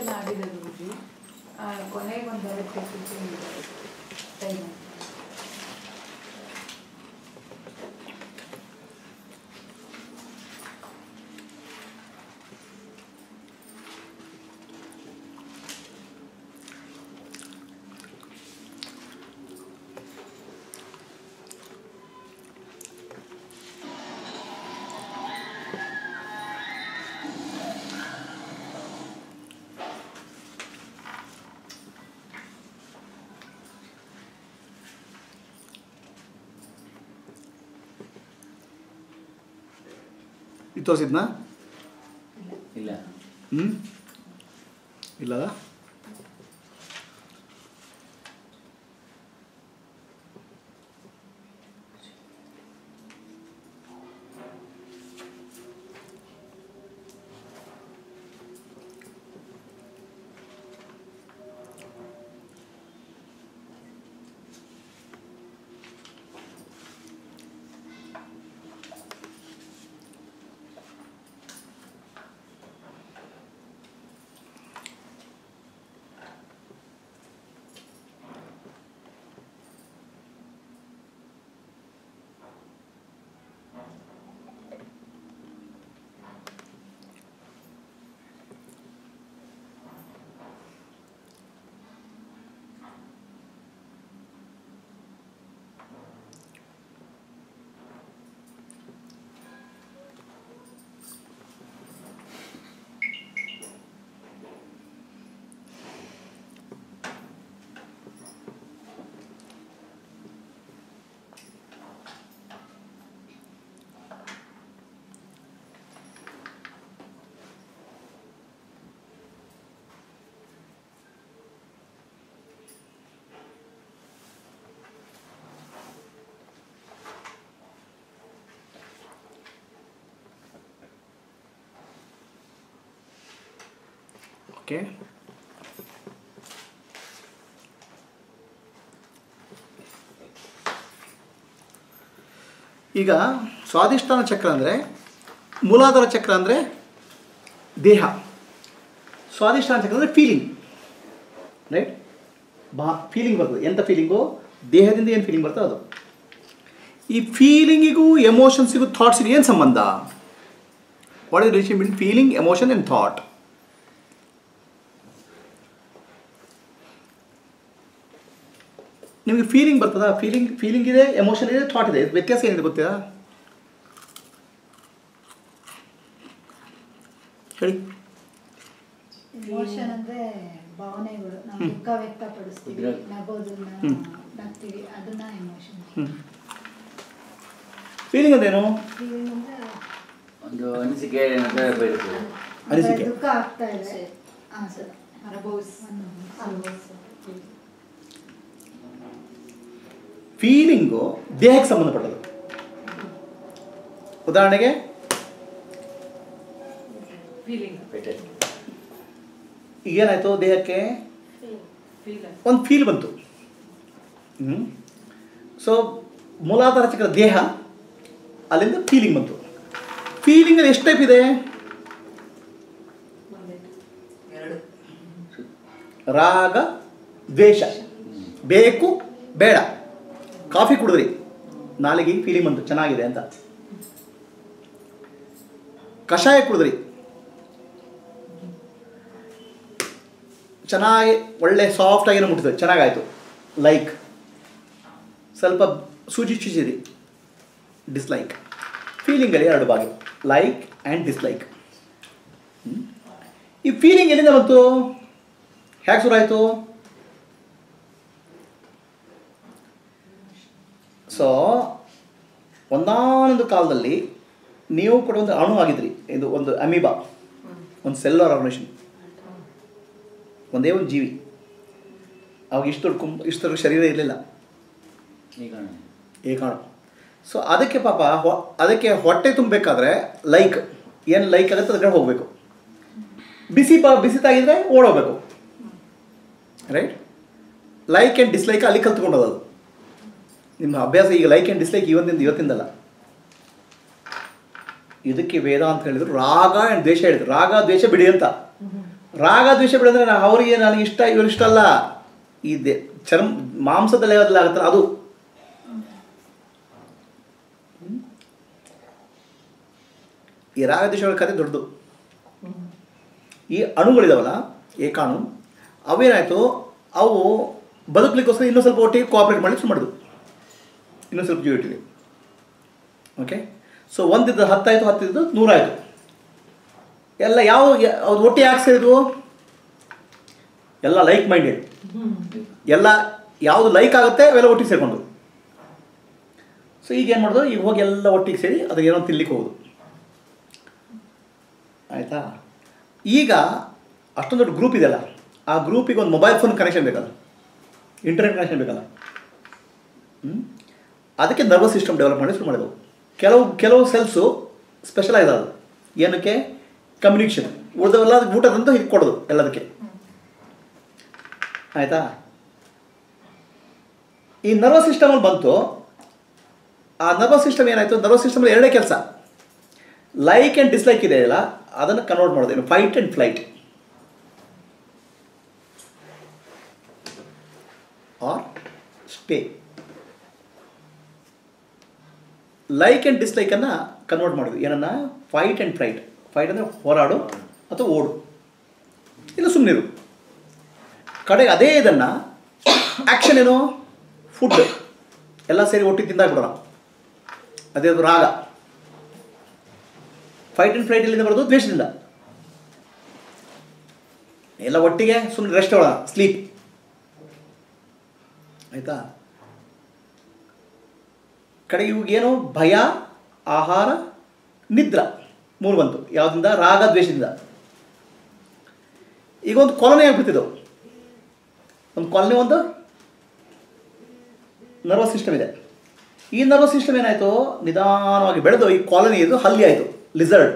Meditation ಆಗಿದೆ ಗುರುಜಿ ಕೊನೆಗೆ ಒಂದು ಬರುತ್ತೆ ಟೈಮ್ ಇದು ತೋರಿಸಿದ್ನಾ ಇಲ್ಲ ಹ್ಞೂ ಇಲ್ಲ ಓಕೆ ಈಗ ಸ್ವಾದಿಷ್ಟಾನ ಚಕ್ರ ಅಂದರೆ ಮೂಲಾಧಾರ ಚಕ್ರ ಅಂದರೆ ದೇಹ ಸ್ವಾದಿಷ್ಟಾನ ಚಕ್ರ ಅಂದರೆ ಫೀಲಿಂಗ್ ರೈಟ್ ಬಾ ಫೀಲಿಂಗ್ ಬರ್ತದೆ ಎಂಥ ಫೀಲಿಂಗು ದೇಹದಿಂದ ಏನು ಫೀಲಿಂಗ್ ಬರ್ತದೆ ಅದು ಈ ಫೀಲಿಂಗಿಗೂ ಎಮೋಷನ್ಸಿಗೂ ಥಾಟ್ಸಿಗೂ ಏನು ಸಂಬಂಧ what is relation between feeling emotion and thought ನಿಮಗೆ ಫೀಲಿಂಗ್ ಬರ್ತದಾ ಫೀಲಿಂಗ್ ಫೀಲಿಂಗ್ ಇದೆ ಎಮೋಷನ್ ಇದೆ ಥಾಟ್ ಇದೆ ಇದ್ ವ್ಯತ್ಯಾಸ ಏನಿದೆ ಗೊತ್ತಾ ಹೇಳಿ ಇಮೋಷನ್ ಅಂದ್ರೆ ಭಾವನೆಗಳು ನಾವು ದುಃಖ ವ್ಯಕ್ತಪಡಿಸ್ತೀವಿ ಇದ್ರಲ್ಲಿ- ನಗೋದನ್ನ ಹ್ಮ್. ನಗ್ತೀವಿ ಅದನ್ನ ಎಮೋಷನ್ ಹ್ಞೂ ಫೀಲಿಂಗ್ ಅಂದೇನು ಫೀಲಿಂಗ್ ಅಂದ್ರೆ ಒಂದು ಅನಿಸಿಕೆ ಏನಾದ್ರೆ ಬರುತ್ತೆ ಅಂದ್ರೆ ಅನಿಸಿಕೆ. ದುಃಖ ಆಗ್ತಾ ಇದೆ ಹಾ ಸರ್ ಅನುಭವಿಸ್ ಫೀಲಿಂಗು ದೇಹಕ್ಕೆ ಸಂಬಂಧಪಟ್ಟದ್ದು ಉದಾಹರಣೆಗೆ ಫೀಲಿಂಗ್ ಪೇಟೆ ಈಗೇನಾಯಿತು ದೇಹಕ್ಕೆ ಫೀಲ್ ಒಂದು ಫೀಲ್ ಬಂತು ಹ್ಞೂ ಸೊ ಮೂಲಾಧಾರ ಚಕ್ರ ದೇಹ ಅಲ್ಲಿಂದ ಫೀಲಿಂಗ್ ಬಂತು ಫೀಲಿಂಗಲ್ಲಿ ಎಷ್ಟು ಟೈಪ್ ಇದೆ ಎರಡು ರಾಗ ದ್ವೇಷ ಬೇಕು ಬೇಡ ಕಾಫಿ ಕುಡಿದ್ರಿ ನಾಲಿಗೆ ಫೀಲಿಂಗ್ ಬಂತು ಚೆನ್ನಾಗಿದೆ ಅಂತ ಕಷಾಯ ಕುಡಿದ್ರಿ ಚೆನ್ನಾಗಿ ಒಳ್ಳೆ ಸಾಫ್ಟಾಗಿ ಮುಟ್ಟಿದೆ ಚೆನ್ನಾಗಾಯಿತು ಲೈಕ್ ಸ್ವಲ್ಪ ಸೂಜಿ ಚುಚಿರಿ ಡಿಸ್ಲೈಕ್ ಫೀಲಿಂಗಲ್ಲಿ ಎರಡು ಭಾಗ ಲೈಕ್ ಆ್ಯಂಡ್ ಡಿಸ್ಲೈಕ್ ಈ ಫೀಲಿಂಗ್ ಎಲ್ಲಿಂದ ಬಂತು ಹೇಗೆ ಶುರು ಆಯಿತು ಸೊ ಒಂದಾನೊಂದು ಕಾಲದಲ್ಲಿ ನೀವು ಕೂಡ ಒಂದು ಅಣು ಆಗಿದ್ರಿ ಇದು ಒಂದು ಅಮೀಬಾ ಒಂದು ಸೆಲ್ಲರ್ ಆರ್ಗನೇಷನ್ ಒಂದೇ ಒಂದು ಜೀವಿ ಅವಾಗ ಇಷ್ಟು ದೊಡ್ಡ ಕುಂ ಇಷ್ಟು ದೊಡ್ಡ ಶರೀರ ಇರಲಿಲ್ಲ ಈಗ ಏಕಾಣು ಸೊ ಅದಕ್ಕೆ ಪಾಪ ಹೊ- ಅದಕ್ಕೆ ಹೊಟ್ಟೆ ತುಂಬಬೇಕಾದ್ರೆ ಲೈಕ್ ಏನು ಲೈಕ್ ಆಗುತ್ತೆ ಅದಕ್ಕೆ ಹೋಗಬೇಕು ಬಿಸಿ ಪ ಬಿಸಿ ತಾಗಿದ್ರೆ ಓಡೋಗ್ಬೇಕು ರೈಟ್ ಲೈಕ್ ಆ್ಯಂಡ್ ಡಿಸ್ಲೈಕ್ ಅಲ್ಲಿ ಕಲ್ತ್ಕೊಂಡೋದು ಅದು ನಿಮ್ಮ ಅಭ್ಯಾಸ ಈಗ ಲೈಕ್ ಆ್ಯಂಡ್ ಡಿಸ್ಲೈಕ್ ಇವತ್ತಿಂದ ಇವತ್ತಿಂದಲ್ಲ ಇದಕ್ಕೆ ವೇದ ಅಂತ ಹೇಳಿದ್ರು ರಾಗ ಆ್ಯಂಡ್ ದ್ವೇಷ ಹೇಳಿದ್ರು ರಾಗ ದ್ವೇಷ ಬಿಡಿ ಅಂತ ರಾಗ ದ್ವೇಷ ಬಿಡಂದ್ರೆ ನಾ ಅವರಿಗೆ ನನಗೆ ಇಷ್ಟ ಇವ್ರು ಇಷ್ಟ ಅಲ್ಲ ಈ ದೆ ಚರ್ಮ ಮಾಂಸದಲ್ಲಿ ಯಾವ್ದೆಲ್ಲ ಆಗುತ್ತಲ್ಲ ಅದು ಈ ರಾಗ ದ್ವೇಷಗಳ ಕಥೆ ದೊಡ್ಡದು ಈ ಅಣುಗಳಿದಾವಲ್ಲ ಏಕಾಣು ಅವೇನಾಯಿತು ಅವು ಬದುಕಲಿಕ್ಕೋಸ್ಕರ ಇನ್ನೂ ಸ್ವಲ್ಪ ಒಟ್ಟಿಗೆ ಕೋಆಪ್ರೇಟ್ ಮಾಡಲಿಕ್ಕೆ ಶುರು ಮಾಡಿದ್ವು ಇನ್ನೂ ಸ್ವಲ್ಪ ಜೀವ ಇಟ್ಟಿದೆ ಓಕೆ ಸೊ ಒಂದಿದ್ದು ಹತ್ತಾಯಿತು ಹತ್ತಿದ್ದು ನೂರಾಯಿತು ಎಲ್ಲ ಯಾವ ಯ- ಅವ್ರು ಒಟ್ಟಿಗೆ ಯಾಕೆ ಸೇರಿದ್ವು ಎಲ್ಲ ಲೈಕ್ ಮೈಂಡೆಡ್ ಎಲ್ಲ ಯಾವುದು ಲೈಕ್ ಆಗುತ್ತೆ ಅವೆಲ್ಲ ಒಟ್ಟಿಗೆ ಸೇರ್ಕೊಂಡು ಸೊ ಈಗ ಏನು ಮಾಡೋದು ಈಗ ಹೋಗಿ ಎಲ್ಲ ಒಟ್ಟಿಗೆ ಸೇರಿ ಅದಕ್ಕೆ ಏನೋ ತಿನ್ಲಿಕ್ಕೆ ಹೋಗೋದು ಆಯಿತಾ ಈಗ ಅಷ್ಟೊಂದು ದೊಡ್ಡ ಗ್ರೂಪ್ ಇದೆಯಲ್ಲ ಆ ಗ್ರೂಪಿಗೆ ಒಂದು ಮೊಬೈಲ್ ಫೋನ್ ಕನೆಕ್ಷನ್ ಬೇಕಲ್ಲ ಇಂಟರ್ನೆಟ್ ಕನೆಕ್ಷನ್ ಬೇಕಲ್ಲ ಹ್ಮ್? ಅದಕ್ಕೆ ನರ್ವಸ್ ಸಿಸ್ಟಮ್ ಡೆವಲಪ್ ಮಾಡಿ ಶುರು ಮಾಡಿದವು ಕೆಲವು ಕೆಲವು ಸೆಲ್ಸು ಸ್ಪೆಷಲೈಸ್ ಆದವು ಏನಕ್ಕೆ ಕಮ್ಯುನಿಕೇಷನ್ ಉಳಿದವೆಲ್ಲ ಅದಕ್ಕೆ ಊಟದಂತೂ ಹೀಗೆ ಕೊಡೋದು ಎಲ್ಲದಕ್ಕೆ ಆಯಿತಾ ಈ ನರ್ವಸ್ ಸಿಸ್ಟಮಲ್ಲಿ ಬಂತು ಆ ನರ್ವಸ್ ಸಿಸ್ಟಮ್ ಏನಾಯಿತು ನರ್ವಸ್ ಸಿಸ್ಟಮಲ್ಲಿ ಎರಡೇ ಕೆಲಸ ಲೈಕ್ ಆ್ಯಂಡ್ ಡಿಸ್ಲೈಕ್ ಇದೆ ಅಲ್ಲ ಅದನ್ನು ಕನ್ವರ್ಟ್ ಮಾಡೋದು ಏನು fight and flight or stay like and ಡಿಸ್ಲೈಕನ್ನು ಕನ್ವರ್ಟ್ ಮಾಡೋದು ಏನನ್ನ ಫೈಟ್ ಆ್ಯಂಡ್ ಫ್ಲೈಟ್ ಫೈಟ್ ಅಂದರೆ ಹೋರಾಡು ಅಥವಾ ಓಡು ಇಲ್ಲ ಸುಮ್ಮನಿರು ಕಡೆಗೆ ಅದೇ ಇದನ್ನು ಆ್ಯಕ್ಷನ್ ಏನು ಫುಡ್ ಎಲ್ಲ ಸೇರಿ ಒಟ್ಟಿಗೆ ತಿಂದಾಗ್ಬಿಡೋಣ ಅದೇ ಅದು ರಾಗ ಫೈಟ್ ಆ್ಯಂಡ್ ಫ್ಲೈಟ್ ಎಲ್ಲಿಂದ ಬರೋದು ದ್ವೇಷದಿಂದ ಎಲ್ಲ ಒಟ್ಟಿಗೆ ಸುಮ್ಮನೆ ರೆಸ್ಟ್ ಮಾಡೋಣ ಸ್ಲೀಪ್ ಆಯಿತಾ ಕಡೆಗೆ ಇವಾಗೇನು ಭಯ ಆಹಾರ ನಿದ್ರ ಮೂರು ಬಂತು ಯಾವುದರಿಂದ ರಾಗ ದ್ವೇಷದಿಂದ ಈಗ ಒಂದು ಕೊಲನೆ ಆಗ್ಬಿಡ್ತಿದ್ದವು ಒಂದು ಕೊಲನೆ ಒಂದು ನರ್ವಸ್ ಸಿಸ್ಟಮ್ ಇದೆ ಈ ನರ್ವಸ್ ಸಿಸ್ಟಮ್ ಏನಾಯಿತು ನಿಧಾನವಾಗಿ ಬೆಳೆದು ಈ ಕಾಲನಿ ಇದು ಹಲ್ಲಿ ಆಯಿತು ಲಿಸರ್ಡ್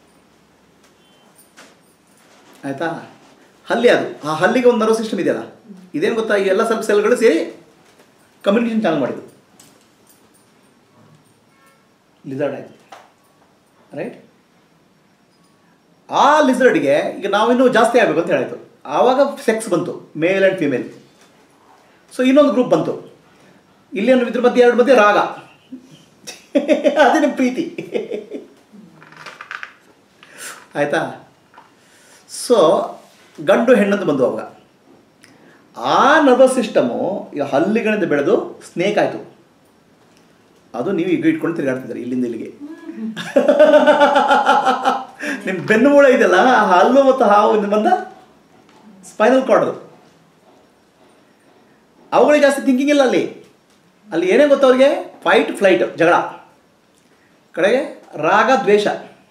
ಆಯಿತಾ ಹಲ್ಲಿ ಅದು ಆ ಹಲ್ಲಿಗೆ ಒಂದು ನರ್ವಸ್ ಸಿಸ್ಟಮ್ ಇದೆಯಲ್ಲ ಇದೇನು ಗೊತ್ತಾ ಈ ಎಲ್ಲ ಸ್ವಲ್ಪ ಸೆಲ್ಗಳು ಸೇರಿ ಕಮ್ಯುನಿಕೇಷನ್ ಚಾನಲ್ ಮಾಡಿದ್ದು ಲಿಸರ್ಡ್ ಆಯಿತು ರೈಟ್ ಆ ಲಿಸರ್ಡ್ಗೆ ಈಗ ನಾವಿನ್ನೂ ಜಾಸ್ತಿ ಆಗಬೇಕು ಅಂತ ಹೇಳಾಯಿತು ಆವಾಗ ಸೆಕ್ಸ್ ಬಂತು ಮೇಲ್ ಆ್ಯಂಡ್ ಫಿಮೇಲ್ ಸೊ ಇನ್ನೊಂದು ಗ್ರೂಪ್ ಬಂತು ಇಲ್ಲಿ ಒಂದು ಇದ್ರ ಮಧ್ಯೆ ಎರಡು ಮಧ್ಯೆ ರಾಗ ಅದೇ ನಿಮ್ಮ ಪ್ರೀತಿ ಆಯಿತಾ ಸೊ ಗಂಡು ಹೆಣ್ಣಂತ ಬಂದು ಅವಾಗ ಆ ನರ್ವಸ್ ಸಿಸ್ಟಮು ಈಗ ಹಲ್ಲಿಗಳಿಂದ ಬೆಳೆದು ಸ್ನೇಕ್ ಆಯಿತು ಅದು ನೀವು ಈಗ ಇಟ್ಕೊಂಡು ತಿರುಗಾಡ್ತಿದ್ದಾರೆ ಇಲ್ಲಿಂದ ಇಲ್ಲಿಗೆ ನಿಮ್ಮ ಬೆನ್ನು ಮೂಳೆ ಇದೆಯಲ್ಲ ಆ ಹಲ್ಲು ಮತ್ತು ಹಾವು ಇಂದ ಬಂದ ಸ್ಪೈನಲ್ ಕಾರ್ಡ್ ಅವುಗಳಿಗೆ ಜಾಸ್ತಿ ಥಿಂಕಿಂಗ್ ಇಲ್ಲ ಅಲ್ಲಿ ಅಲ್ಲಿ ಏನೇ ಗೊತ್ತು ಅವ್ರಿಗೆ ಫೈಟ್ ಫ್ಲೈಟ್ ಜಗಳ ಕಡೆಗೆ ರಾಗ ದ್ವೇಷ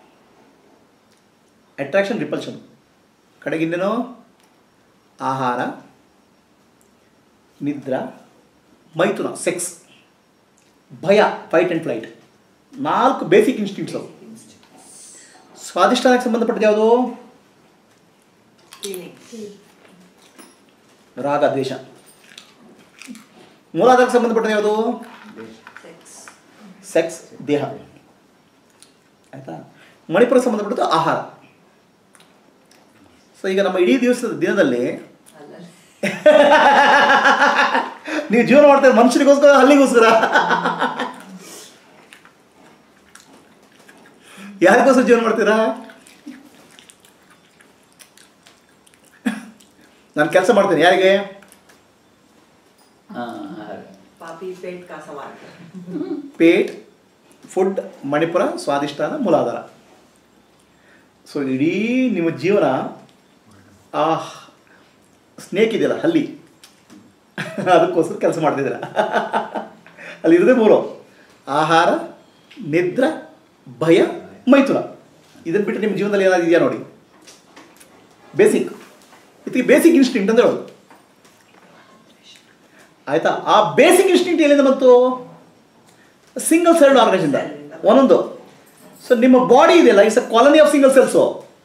ಅಟ್ರಾಕ್ಷನ್ ರಿಪಲ್ಷನ್ ಕಡೆಗೆ ಇನ್ನೇನು ಆಹಾರ ನಿದ್ರಾ ಮೈಥುನ ಸೆಕ್ಸ್ ಭಯ ಫೈಟ್ ಆ್ಯಂಡ್ ಫ್ಲೈಟ್ ನಾಲ್ಕು ಬೇಸಿಕ್ ಇನ್ಸ್ಟಿಂಕ್ಟ್ಸ್ ಅವು ಸ್ವಾದಿಷ್ಟಾನಕ್ಕೆ ಸಂಬಂಧಪಟ್ಟದ್ದು ಯಾವುದು ರಾಗ ದ್ವೇಷ ಮೂಲಾಧಾರಕ್ಕೆ ಸಂಬಂಧಪಟ್ಟದ್ದು ಯಾವುದು ಸೆಕ್ಸ್ ದೇಹ ಆಯಿತಾ ಮಣಿಪುರ ಸಂಬಂಧಪಟ್ಟದ್ದು ಆಹಾರ ಸೊ ಈಗ ನಮ್ಮ ಇಡೀ ದಿವಸದ ದಿನದಲ್ಲಿ ನೀವು ಜೀವನ ಮಾಡ್ತಾರೆ ಮನುಷ್ಯರಿಗೋಸ್ಕರ ಹಲ್ಲಿಗೋಸ್ಕರ ಯಾರಿಗೋಸ್ಕರ ಜೀವನ ಮಾಡ್ತೀರಾ ನಾನು ಕೆಲಸ ಮಾಡ್ತೇನೆ ಯಾರಿಗೆ ಹಾಂ ಆಹಾರ पापी पेट का सवाल है ಪೇಟ್ ಫುಡ್ ಮಣಿಪುರ ಸ್ವಾದಿಷ್ಟಾನ ಮೂಲಾಧಾರ ಸೊ ಇಡೀ ನಿಮ್ಮ ಜೀವನ ಆ ಸ್ನೇಕ್ ಇದೆಯಲ್ಲ ಹಲ್ಲಿ ಅದಕ್ಕೋಸ್ಕರ ಕೆಲಸ ಮಾಡ್ತಿದ್ದೀರ ಅಲ್ಲಿ ಇರೋದೇ ಮೂರು ಆಹಾರ ನಿದ್ರ ಭಯ ಮೈಥುನ ಇದನ್ನು ಬಿಟ್ಟು ನಿಮ್ಮ ಜೀವನದಲ್ಲಿ ಏನಾದ್ರು ಇದೆಯಾ ನೋಡಿ ಬೇಸಿಕ್ ಇದಕ್ಕೆ ಬೇಸಿಕ್ ಇನ್ಸ್ಟಿಂಕ್ಟ್ ಅಂತ ಹೇಳೋದು ಆಯ್ತಾ ಆ ಬೇಸಿಕ್ ಇನ್ಸ್ಟಿಂಕ್ಟ್ ಎಲ್ಲಿಂದ ಬಂತು ಸಿಂಗಲ್ ಸೆಲ್ಡ್ ಆರ್ಗನಿಂದ ಒಂದೊಂದು ಸೊ ನಿಮ್ಮ ಬಾಡಿ ಇದೆಯಲ್ಲ it's a colony of single cells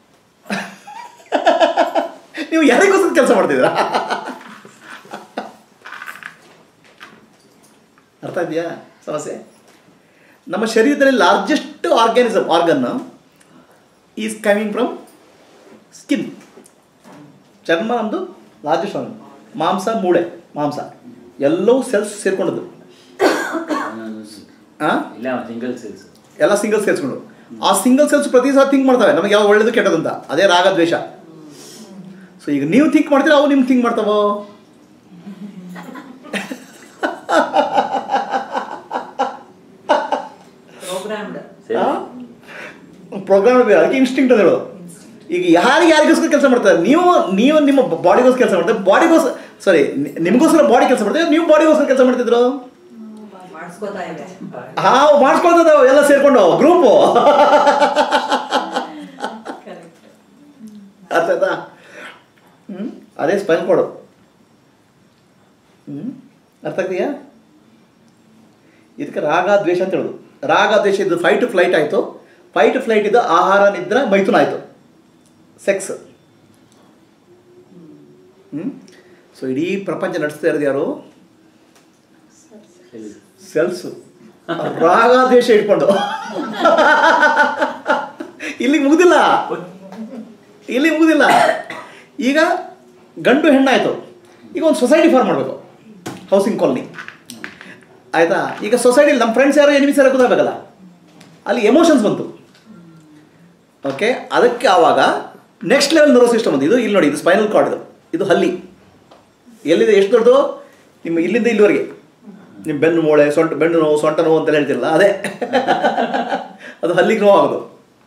ನೀವು ಯಾರಿಗೋಸ್ಕರ ಕೆಲಸ ಮಾಡ್ತಿದ್ದೀರಾ ಅರ್ಥ ಇದೆಯಾ ಸಮಸ್ಯೆ ನಮ್ಮ ಶರೀರದಲ್ಲಿ largest organism organ is coming from skin ಚರ್ಮ ನಮ್ಮದು ಲಾರ್ಜೆಸ್ಟ್ ಆರ್ಗನ್ ಮಾಂಸ ಮೂಳೆ ಮಾಂಸ ಎಲ್ಲವೂ ಸೆಲ್ಸ್ ಸೇರ್ಕೊಂಡದ್ದು ಹಾಂ ಇಲ್ಲ ಸಿಂಗಲ್ ಸೆಲ್ಸ್ ಎಲ್ಲ ಸಿಂಗಲ್ ಸೇರಿಸ್ಕೊಂಡು ಆ ಸಿಂಗಲ್ ಸೆಲ್ಸ್ ಪ್ರತಿ ಸಲ ಥಿಂಕ್ ಮಾಡ್ತವೆ ನಮಗೆ ಯಾವ ಒಳ್ಳೇದು ಕೆಟ್ಟದ್ದು ಅಂತ ಅದೇ ರಾಗ ದ್ವೇಷ ಸೊ ಈಗ ನೀವು ಥಿಂಕ್ ಮಾಡ್ತೀರಾ ಅವು ನಿಮ್ಗೆ ಥಿಂಕ್ ಮಾಡ್ತಾವೋ ಪ್ರೋಗ್ರಾಮ್ಡ್ ಪ್ರೋಗ್ರಾಮ್ ಬೇರೆ ಅದಕ್ಕೆ ಇನ್ಸ್ಟಿಂಕ್ಟ್ ಅಂತ ಹೇಳೋದು ಈಗ ಯಾರಿಗೆ ಯಾರಿಗೋಸ್ಕರ ಕೆಲಸ ಮಾಡ್ತಾರೆ ನೀವು ನೀವು ನಿಮ್ಮ ಬಾಡಿಗೋಸ್ಕರ ಕೆಲಸ ಮಾಡ್ತಾರೆ ಬಾಡಿಗೋಸ್ಕರ ಸಾರಿ ನಿಮಗೋಸ್ಕರ ಬಾಡಿ ಕೆಲಸ ಮಾಡ್ತಾರೆ ನೀವು ಬಾಡಿಗೋಸ್ಕರ ಕೆಲಸ ಮಾಡ್ತಿದ್ರು ಮಾಡಿಸ್ಕೋತಾ ಇದೆ ಹಾ ಮಾಡಿಸ್ಕೊಳ್ತದ ಎಲ್ಲ ಸೇರ್ಕೊಂಡು ಗ್ರೂಪು ಕರೆಕ್ಟ್ ಅರ್ಥ ಆಯ್ತಾ ಹ್ಞೂ ಅದೇ ಸ್ಪೈನ್ ಕೊಡು ಹ್ಞೂ ಅರ್ಥ ಆಗ್ತೀಯಾ ಇದಕ್ಕೆ ರಾಗ ದ್ವೇಷ ಅಂತ ಹೇಳೋದು ರಾಗ ದ್ವೇಷ ಇದು ಫೈಟ್ ಟು ಫ್ಲೈಟ್ ಆಯಿತು ಫೈಟ್ ಫ್ಲೈಟ್ ಇದು ಆಹಾರ ನಿದ್ರೆ ಮೈಥುನ ಆಯಿತು ಸೆಕ್ಸ್ ಹ್ಞೂ ಸೊ ಇಡೀ ಪ್ರಪಂಚ ನಡೆಸ್ತಾ ಇರೋದು ಯಾರು ಸೆಲ್ಸು ರಾಗ ದ್ವೇಷ ಇಟ್ಕೊಂಡು ಇಲ್ಲಿಗೆ ಮುಗ್ದಿಲ್ಲ ಇಲ್ಲಿ ಮುಗುದಿಲ್ಲ ಈಗ ಗಂಡು ಹೆಣ್ಣಾಯಿತು ಈಗ ಒಂದು ಸೊಸೈಟಿ ಫಾರ್ಮ್ ಮಾಡಬೇಕು ಹೌಸಿಂಗ್ ಕಾಲನಿ ಆಯಿತಾ ಈಗ ಸೊಸೈಟಿಲಿ ನಮ್ಮ ಫ್ರೆಂಡ್ಸ್ ಯಾರು ಎನಿಮಿಸ್ ಯಾರು ಗೊತ್ತಾಗಬೇಕಲ್ಲ ಅಲ್ಲಿ ಎಮೋಷನ್ಸ್ ಬಂತು ಓಕೆ ಅದಕ್ಕೆ ಆವಾಗ ನೆಕ್ಸ್ಟ್ ಲೆವೆಲ್ ನರ್ವ್ ಸಿಸ್ಟಮ್ ಬಂತು ಇದು ಇಲ್ಲಿ ನೋಡಿ ಇದು ಸ್ಪೈನಲ್ ಕಾರ್ಡ್ ಇದು ಇದು ಹಲ್ಲಿ ಎಲ್ಲಿದೆ ಎಷ್ಟು ದೊಡ್ಡದು ನಿಮ್ಮ ಇಲ್ಲಿಂದ ಇಲ್ಲಿವರೆಗೆ ನಿಮ್ಮ ಬೆನ್ನು ಮೂಳೆ ಸೊಂಟ ಬೆನ್ನು ನೋವು ಸೊಂಟ ನೋವು ಅಂತೆಲ್ಲ ಹೇಳ್ತಿರಲ್ಲ ಅದೇ ಅದು ಹಲ್ಲಿಗೆ ನೋವು ಆಗೋದು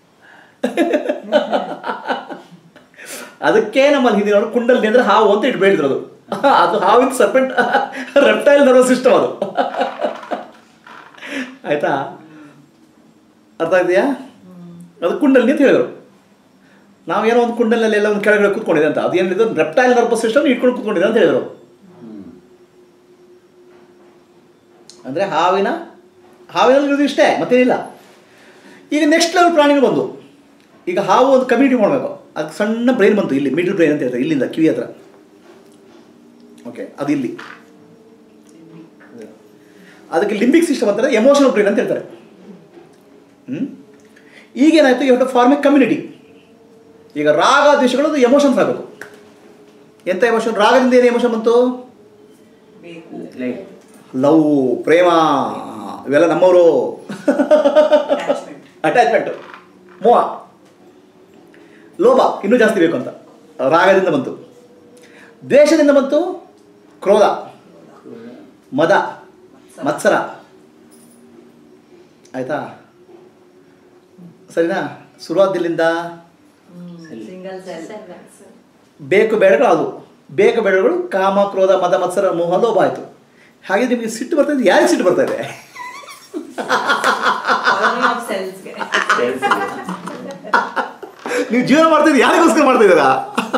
ಅದಕ್ಕೆ ನಮ್ಮಲ್ಲಿ ಹಿಂದಿನವರು ಕುಂಡಲಿ ಅಂದ್ರೆ ಹಾವು ಅಂತ ಇಟ್ಟು ಬೇಡಿದ್ರು ಅದು ಅದು ಹಾವಿನ ಸರ್ಪೆಂಟ್ ರೆಪ್ಟೈಲ್ ನರ್ವ್ ಸಿಸ್ಟಮ್ ಅದು ಆಯ್ತಾ ಅರ್ಥ ಇದೆಯಾ ಅದು ಕುಂಡಲಿ ಅಂತ ಹೇಳಿದ್ರು ನಾವೇನೋ ಒಂದು ಕುಂಡಲಲ್ಲಿ ಎಲ್ಲ ಒಂದು ಕೆಳಗಡೆ ಕೂತ್ಕೊಂಡಿದೆ ಅಂತ ಅದೇನಿದೆ ರೆಪ್ಟೈಲ್ ನರ್ವಸ್ ಸಿಸ್ಟಮ್ ಇಟ್ಕೊಂಡು ಕೂತ್ಕೊಂಡಿದೆ ಅಂತ ಹೇಳಿದ್ರು ಅಂದರೆ ಹಾವಿನ ಹಾವಿನಲ್ಲಿ ಇರೋದು ಇಷ್ಟೇ ಮತ್ತೇನಿಲ್ಲ ಈಗ ನೆಕ್ಸ್ಟ್ ಲೆವೆಲ್ ಪ್ರಾಣಿಗಳು ಬಂದು ಈಗ ಹಾವು ಒಂದು ಕಮ್ಯುನಿಟಿ ಮಾಡಬೇಕು ಅದಕ್ಕೆ ಸಣ್ಣ ಬ್ರೈನ್ ಬಂತು ಇಲ್ಲಿ ಮಿಡಲ್ ಬ್ರೈನ್ ಅಂತ ಹೇಳ್ತಾರೆ ಇಲ್ಲಿಂದ ಕಿವಿ ಹತ್ರ ಓಕೆ ಅದು ಇಲ್ಲಿ ಅದಕ್ಕೆ ಲಿಂಬಿಕ್ ಸಿಸ್ಟಮ್ ಅಂತಾರೆ ಎಮೋಷನಲ್ ಬ್ರೈನ್ ಅಂತ ಹೇಳ್ತಾರೆ ಹ್ಞೂ ಈಗೇನಾಯಿತು you to form a community ಈಗ ರಾಗ ದ್ವೇಷಗಳು ಎಮೋಷನ್ಸ್ ಆಗಬೇಕು ಎಂಥ ಎಮೋಷನ್ ರಾಗದಿಂದ ಏನು ಎಮೋಷನ್ ಬಂತು ಬೇಕು ಲೈಕ್ ಲವ್ ಪ್ರೇಮ ಇವೆಲ್ಲ ನಮ್ಮವರು ಅಟ್ಯಾಚ್ಮೆಂಟ್ ಅಟ್ಯಾಚ್ಮೆಂಟ್ ಮೋಹ ಲೋಭ ಇನ್ನೂ ಜಾಸ್ತಿ ಬೇಕು ಅಂತ ರಾಗದಿಂದ ಬಂತು ದ್ವೇಷದಿಂದ ಬಂತು ಕ್ರೋಧ ಮದ ಮತ್ಸರ ಆಯ್ತಾ ಸರಿನಾ ಶುರುವಾದಿಲ್ಲಿಂದ ಸಿಂಗಲ್ ಸೆಲ್ ಬೇಕು ಬೇಡಗಳು ಅದು ಬೇಕು ಬೇಡಗಳು ಕಾಮ ಕ್ರೋಧ ಮದ ಮತ್ಸರ ಮೋಹ ಲೋಭ ಆಯಿತು ಹಾಗೆ ನಿಮಗೆ ಸಿಟ್ಟು ಬರ್ತಾ ಇದೆ ಯಾರಿಗೆ ಸಿಟ್ಟು ಬರ್ತಾ ಇದೆ ಆಫ್ ಸೆಲ್ಸ್ಗೆ ನೀವು ಜೀವನ ಮಾಡ್ತಿದ್ದೀರಿ ಯಾರಿಗೋಸ್ಕರ ಮಾಡ್ತಾ ಇದ್ದೀರಾ